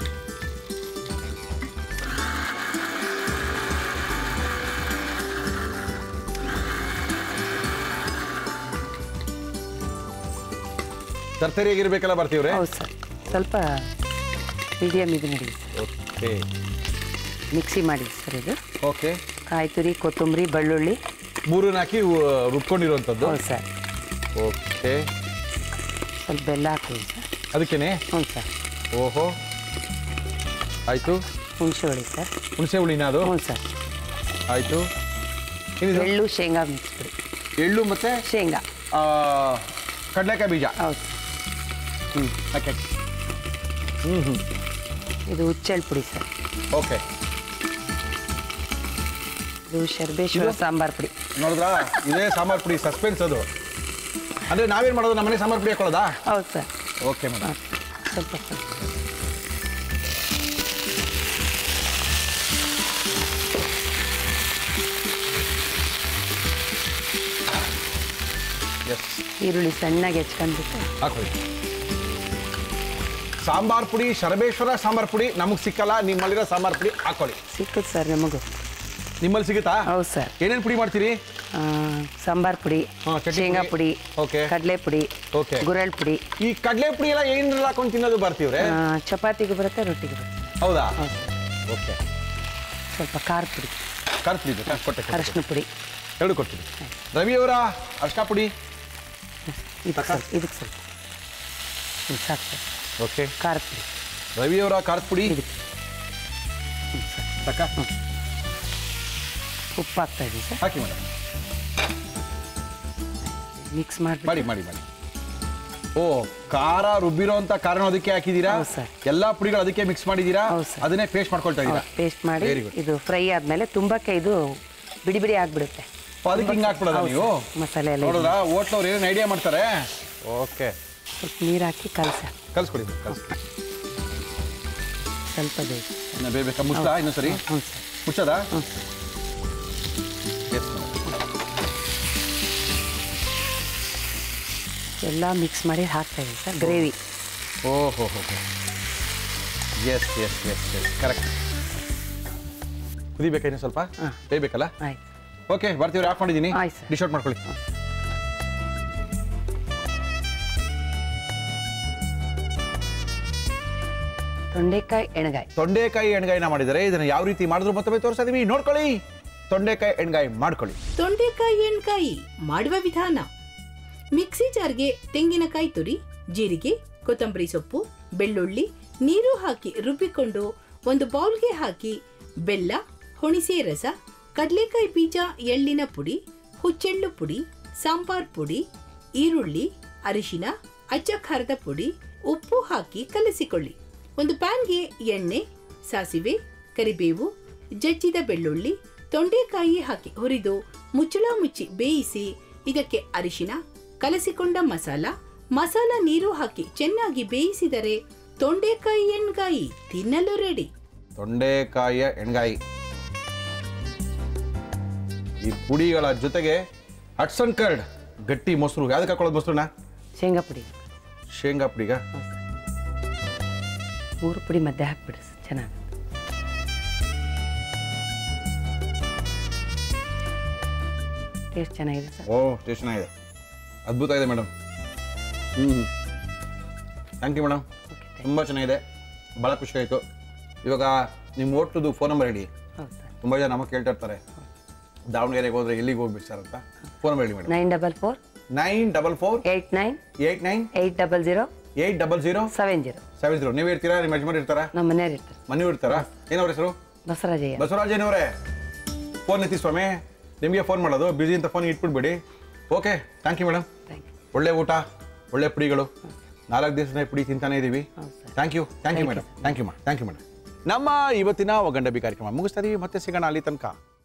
ತರ್ತರಿಯಾಗಿರ್ಬೇಕಲ್ಲ ಬರ್ತೀವ್ರೆ
ಹೌದು ಸರ್ ಸ್ವಲ್ಪ ಮೀಡಿಯಮ್ ಇದು ನಡಿ ಸರ್
ಓಕೆ
ಮಿಕ್ಸಿ ಮಾಡಿ ಸರ್ ಇದು
ಓಕೆ
ಕಾಯಿ ತುರಿ ಕೊತ್ತಂಬರಿ ಬೆಳ್ಳುಳ್ಳಿ
ಮೂರನ್ನ ಹಾಕಿ ಉ- ರುಬ್ಕೊಂಡಿರುವಂಥದ್ದು
ಹೌದು ಸರ್
ಓಕೆ
ಸ್ವಲ್ಪ ಬೆಲ್ಲ ಹಾಕ್ತೀವಿ ಸರ್
ಅದಕ್ಕೇನೆ
ಹ್ಞೂ ಸರ್
ಓಹೋ ಆಯಿತು
ಹುಣಸೆ ಹುಳಿ ಸರ್
ಹುಣಸೆ ಹುಳಿನ ಅದು
ಹ್ಞೂ ಸರ್
ಆಯಿತು ಏನಿದು
ಎಳ್ಳು ಶೇಂಗಾ ಮಿಕ್ಸ್ ಬಿಡಿ
ಎಳ್ಳು ಮತ್ತು
ಶೇಂಗಾ
ಕಡಲೆಕಾಯಿ ಬೀಜ
ಹೌದು
ಹ್ಞೂ ಹಾಕಿ ಹ್ಞೂ ಹ್ಞೂ
ಇದು ಹುಚ್ಚೆಳ್ಳು ಪುಡಿ ಸರ್
ಓಕೆ
ಇದು ಶರ್ಬೇಶ್ವರ ಸಾಂಬಾರ್ ಪುಡಿ
ನೋಡಿದ್ರಾ ಇದೇ ಸಾಂಬಾರ್ ಪುಡಿ ಸಸ್ಪೆನ್ಸ್ ಅದು ಅಂದರೆ ನಾವೇನು ಮಾಡೋದು ನಮ್ಮನೆ ಸಾಂಬಾರ್ ಪುಡಿ ಹಾಕೊಳ್ಳೋದಾ
ಹೌದು ಸರ್
ಓಕೆ ಮೇಡಮ್
ಹಾಂ ಸ್ವಲ್ಪ ಸ್ವಲ್ಪ
ಎಸ್
ಈರುಳ್ಳಿ ಸಣ್ಣಗೆ ಹೆಚ್ಕೊಂಡ್ಬಿಟ್ಟು
ಹಾಕೊಳ್ಳಿ ಸಾಂಬಾರ್ ಪುಡಿ ಶರಬೇಶ್ವರ ಸಾಂಬಾರ್ ಪುಡಿ ನಮಗೆ ಸಿಕ್ಕಲ್ಲ ನಿಮ್ಮಲ್ಲಿರೋ ಸಾಂಬಾರ್ ಪುಡಿ ಹಾಕೊಳ್ಳಿ
ಸಿಕ್ಕುತ್ತೆ ಸರ್ ನಮಗೂ
ನಿಮ್ಮಲ್ಲಿ ಸಿಗುತ್ತಾ
ಹೌದು ಸರ್
ಏನೇನು ಪುಡಿ ಮಾಡ್ತೀರಿ
ಆ, ಸಾಂಬಾರ್ ಪುಡಿ
ಹಾ, ಚಟ್ನಿ
ಶೇಂಗಾ
ಪುಡಿ.
ಪುಡಿ
ಓಕೆ.
ಕಡಲೆ ಪುಡಿ
ಓಕೆ.
ಗುರೆಳ್ ಪುಡಿ
ಈ ಕಡಲೆ ಪುಡಿ ಎಲ್ಲ ಏನ್ರಲ್ಲಿ ಹಾಕೊಂಡು ತಿನ್ನೋದು ಬರ್ತೀವ್ರೆ
ಆ, ಚಪಾತಿಗೆ ಬರುತ್ತೆ ರೊಟ್ಟಿಗೆ ಬರುತ್ತೆ
ಹೌದಾ
ಹೌದು
ಓಕೆ
ಸ್ವಲ್ಪ ಖಾರ ಪುಡಿ
ಖಾರ ಪುಡಿ ಬೇಕಾ ಕೊಟ್ಟೆ ಕೊಟ್ಟೆ.
ಅರಶಿನ ಪುಡಿ
ಎರಡು ಕೊಡ್ತೀನಿ ರವಿ ಅವರ ಅರ್ಶಿನ ಪುಡಿ
ಇದಕ್ಕೆ ಸ್ವಲ್ಪ ಇದಕ್ಕೆ ಸ್ವಲ್ಪ ಹ್ಞೂ ಸಾಕು ಸರ್
ಓಕೆ
ಖಾರ ಪುಡಿ
ರವಿ ಅವರ ಖಾರದ ಪುಡಿ
ಇದಕ್ಕೆ ಹ್ಞೂ ಸರ್
ತಕ್ಕ
ಉಪ್ಪು ಹಾಕ್ತಾ ಇದ್ದೀವಿ ಸರ್
ಹಾಕಿ ಮೇಡಮ್
ಮಿಕ್ಸ್ ಮಾಡಿ
ಮಾಡಿ ಮಾಡಿ ಮಾಡಿ ಓ ಖಾರ ರುಬ್ಬಿರೋ ಅಂತ ಕಾರಣ ಅದಕ್ಕೆ ಹಾಕಿದ್ದೀರಾ
ಹೌದು ಸರ್.
ಎಲ್ಲಾ ಪುಡಿಗಳು ಅದಕ್ಕೆ ಮಿಕ್ಸ್ ಮಾಡಿದ್ದೀರಾ
ಹೌದು ಸರ್.
ಅದನ್ನೇ ಪೇಸ್ಟ್ ಮಾಡ್ಕೊಳ್ತಾ ಇದ್ದೀರಾ
ಪೇಸ್ಟ್ ಮಾಡಿ
Very good.
ಇದು ಫ್ರೈ ಆದಮೇಲೆ ತುಂಬಕ್ಕೆ ಇದು ಬಿಡಿ ಬಿಡಿ ಆಗಿಬಿಡುತ್ತೆ
ಓ, ಅದಕ್ಕೆ ಹಿಂಗೆ ಹಾಕ್ಬಿಡೋದ
ಹೌದು
ನೀವು
ಸರ್. ಮಸಾಲೆ ಎಲ್ಲ
ನೋಡೋದಾ ಹೋಟ್ಲವ್ರು ಏನೇನು ಐಡಿಯಾ ಮಾಡ್ತಾರೆ ಓಕೆ
ಸ್ವಲ್ಪ ನೀರು ಹಾಕಿ ಕಲಸ
ಕಲ್ಸ್ಕೊಡಿ ಕಲ್ಸ್ಕೊಡಿ
ಸ್ವಲ್ಪ ಬೇಕು
ಇನ್ನು ಬೇಬೇಕಾ ಮುಚ್ಚಾ ಇನ್ನೂ ಸರಿ
ಹ್ಞೂ ಸರ್
ಮುಚ್ಚದ
ಹ್ಞೂ
ಎಸ್
ಎಲ್ಲ ಮಿಕ್ಸ್ ಮಾಡಿ ಹಾಕ್ತಾ ಇದ್ದೀವಿ ಸರ್ ಗ್ರೇವಿ
ಓ ಹೋ ಹೋ yes yes yes yes correct ಕುದಿಬೇಕಾ ಇನ್ನು ಸ್ವಲ್ಪ
ಹಾ.
ಬೇಯ್ಬೇಕಲ್ಲ
ಆಯ್ತು
ಓಕೆ ಬರ್ತೀವ್ರಿ ಆಫ್ ಮಾಡಿದ್ದೀನಿ
ಆಯ್ತು ಸರ್.
ಡಿಶ್ ಔಟ್ ಮಾಡ್ಕೊಳ್ಳಿ
ತೊಂಡೆಕಾಯಿ ಎಣ್ಗಾಯಿ
ತೊಂಡೆಕಾಯಿ ಎಣ್ಗಾಯಿನ ಮಾಡಿದ್ದಾರೆ ಇದನ್ನ ಯಾವ ರೀತಿ ಮಾಡಿದ್ರು ಮತ್ತೊಮ್ಮೆ ತೋರಿಸ್ತಾ ಇದೀವಿ ನೋಡ್ಕೊಳ್ಳಿ ತೊಂಡೆಕಾಯಿ ಎಣ್ಗಾಯಿ ಮಾಡ್ಕೊಳ್ಳಿ
ತೊಂಡೆಕಾಯಿ ಎಣ್ಕಾಯಿ ಮಾಡುವ ವಿಧಾನ ಮಿಕ್ಸಿ ಜಾರ್ಗೆ ತೆಂಗಿನಕಾಯಿ ತುರಿ ಜೀರಿಗೆ ಕೊತ್ತಂಬರಿ ಸೊಪ್ಪು ಬೆಳ್ಳುಳ್ಳಿ ನೀರು ಹಾಕಿ ರುಬ್ಬಿಕೊಂಡು ಒಂದು ಬೌಲ್ಗೆ ಹಾಕಿ ಬೆಲ್ಲ ಹುಣಿಸೆ ರಸ ಕಡಲೆಕಾಯಿ ಬೀಜ ಎಳ್ಳಿನ ಪುಡಿ ಹುಚ್ಚೆಳ್ಳು ಪುಡಿ ಸಾಂಬಾರ್ ಪುಡಿ ಈರುಳ್ಳಿ ಅರಿಶಿನ ಅಚ್ಚ ಖಾರದ ಪುಡಿ ಉಪ್ಪು ಹಾಕಿ ಕಲಸಿಕೊಳ್ಳಿ ಒಂದು ಪ್ಯಾನ್ಗೆ ಎಣ್ಣೆ ಸಾಸಿವೆ ಕರಿಬೇವು ಜಜ್ಜಿದ ಬೆಳ್ಳುಳ್ಳಿ ತೊಂಡೆಕಾಯಿ ಹಾಕಿ ಹುರಿದು ಮುಚ್ಚಳ ಮುಚ್ಚಿ ಬೇಯಿಸಿ ಇದಕ್ಕೆ ಅರಿಶಿನ ಕಲಸಿಕೊಂಡ ಮಸಾಲ ಮಸಾಲ ನೀರು ಹಾಕಿ ಚೆನ್ನಾಗಿ ಬೇಯಿಸಿದರೆ ತೊಂಡೆಕಾಯಿ ಎಣ್ಗಾಯಿ ತಿನ್ನಲು ರೆಡಿ
ತೊಂಡೆಕಾಯಿಯ ಎಣ್ಗಾಯಿ ಈ ಪುಡಿಗಳ ಜೊತೆಗೆ ಹಟ್ಸನ್ ಕರ್ಡ್ ಗಟ್ಟಿ ಮೊಸರು ಯಾವ್ದಕ್ಕೆ ಹಾಕೊಳ್ಳೋದು ಮೊಸರುನ
ಶೇಂಗಾ ಪುಡಿ
ಶೇಂಗಾ ಪುಡಿಗ
ಮೂರು ಪುಡಿ ಮಧ್ಯೆ ಹಾಕ್ಬಿಡ್ರಿ ಸರ್ ಚೆನ್ನಾಗಿ ಟೇಸ್ಟ್ ಚೆನ್ನಾಗಿದೆ ಸರ್
ಓ ಟೇಸ್ಟ್ ಚೆನ್ನಾಗಿದೆ ಅದ್ಭುತ ಇದೆ ಮೇಡಮ್ ಹ್ಞೂ ಥ್ಯಾಂಕ್ ಯು ಮೇಡಮ್
ಓಕೆ
ತುಂಬ ಚೆನ್ನಾಗಿದೆ ಭಾಳ ಖುಷಿ ಆಯಿತು ಇವಾಗ ನಿಮ್ಮ ಹೋಟ್ಲದು ಫೋನ್ ನಂಬರ್ ಹೇಳಿ
ಹೌದು ಸರ್
ತುಂಬ ಜನ ನಮಗೆ ಕೇಳ್ತಾ ಇರ್ತಾರೆ ದಾವಣಗೆರೆಗೆ ಹೋದ್ರೆ ಎಲ್ಲಿಗೆ ಹೋಗ್ಬೇಕು ಸರ್ ಅಂತ ಫೋನ್ ನಂಬರ್ ಹೇಳಿ madam
nine double four
nine double four
eight nine
eight nine
eight double zero
eight double zero
seven zero
seven zero ನೀವು ಇರ್ತೀರಾ ನಿಮ್ಮ ಯಜಮಾನ್ ಇರ್ತಾರಾ
ನಮ್ಮ ಮನೆಯವ್ರು ಇರ್ತಾರೆ
ಮನೆಯವ್ರು ಇರ್ತಾರಾ ಏನವ್ರ ಹೆಸರು
ಬಸವರಾಜಯ್ಯ
ಬಸವರಾಜನವರೇ ಫೋನ್ ಎತ್ತಿ ಸ್ವಾಮಿ ನಿಮಗೆ ಫೋನ್ ಮಾಡೋದು ಬ್ಯುಸಿ ಅಂತ ಫೋನ್ ಇಟ್ಬಿಡ್ಬೇಡಿ okay thank you madam
thank you
ಒಳ್ಳೆ ಊಟ ಒಳ್ಳೆ ಪುಡಿಗಳು ನಾಲ್ಕು ದಿವಸನೇ ಪುಡಿ ತಿಂತಾನೆ ಇದ್ದೀವಿ
ಹೌದು sir
thank you thank you madam thank you ಮಾ ಥ್ಯಾಂಕ್ ಯು ಮೇಡಮ್ ನಮ್ಮ ಇವತ್ತಿನ ಒಗಂಡಬಿ ಕಾರ್ಯಕ್ರಮ ಮುಗಿಸ್ತಾ ಇದೀವಿ ಮತ್ತೆ ಸಿಗೋಣ ಅಲ್ಲಿ ತನಕ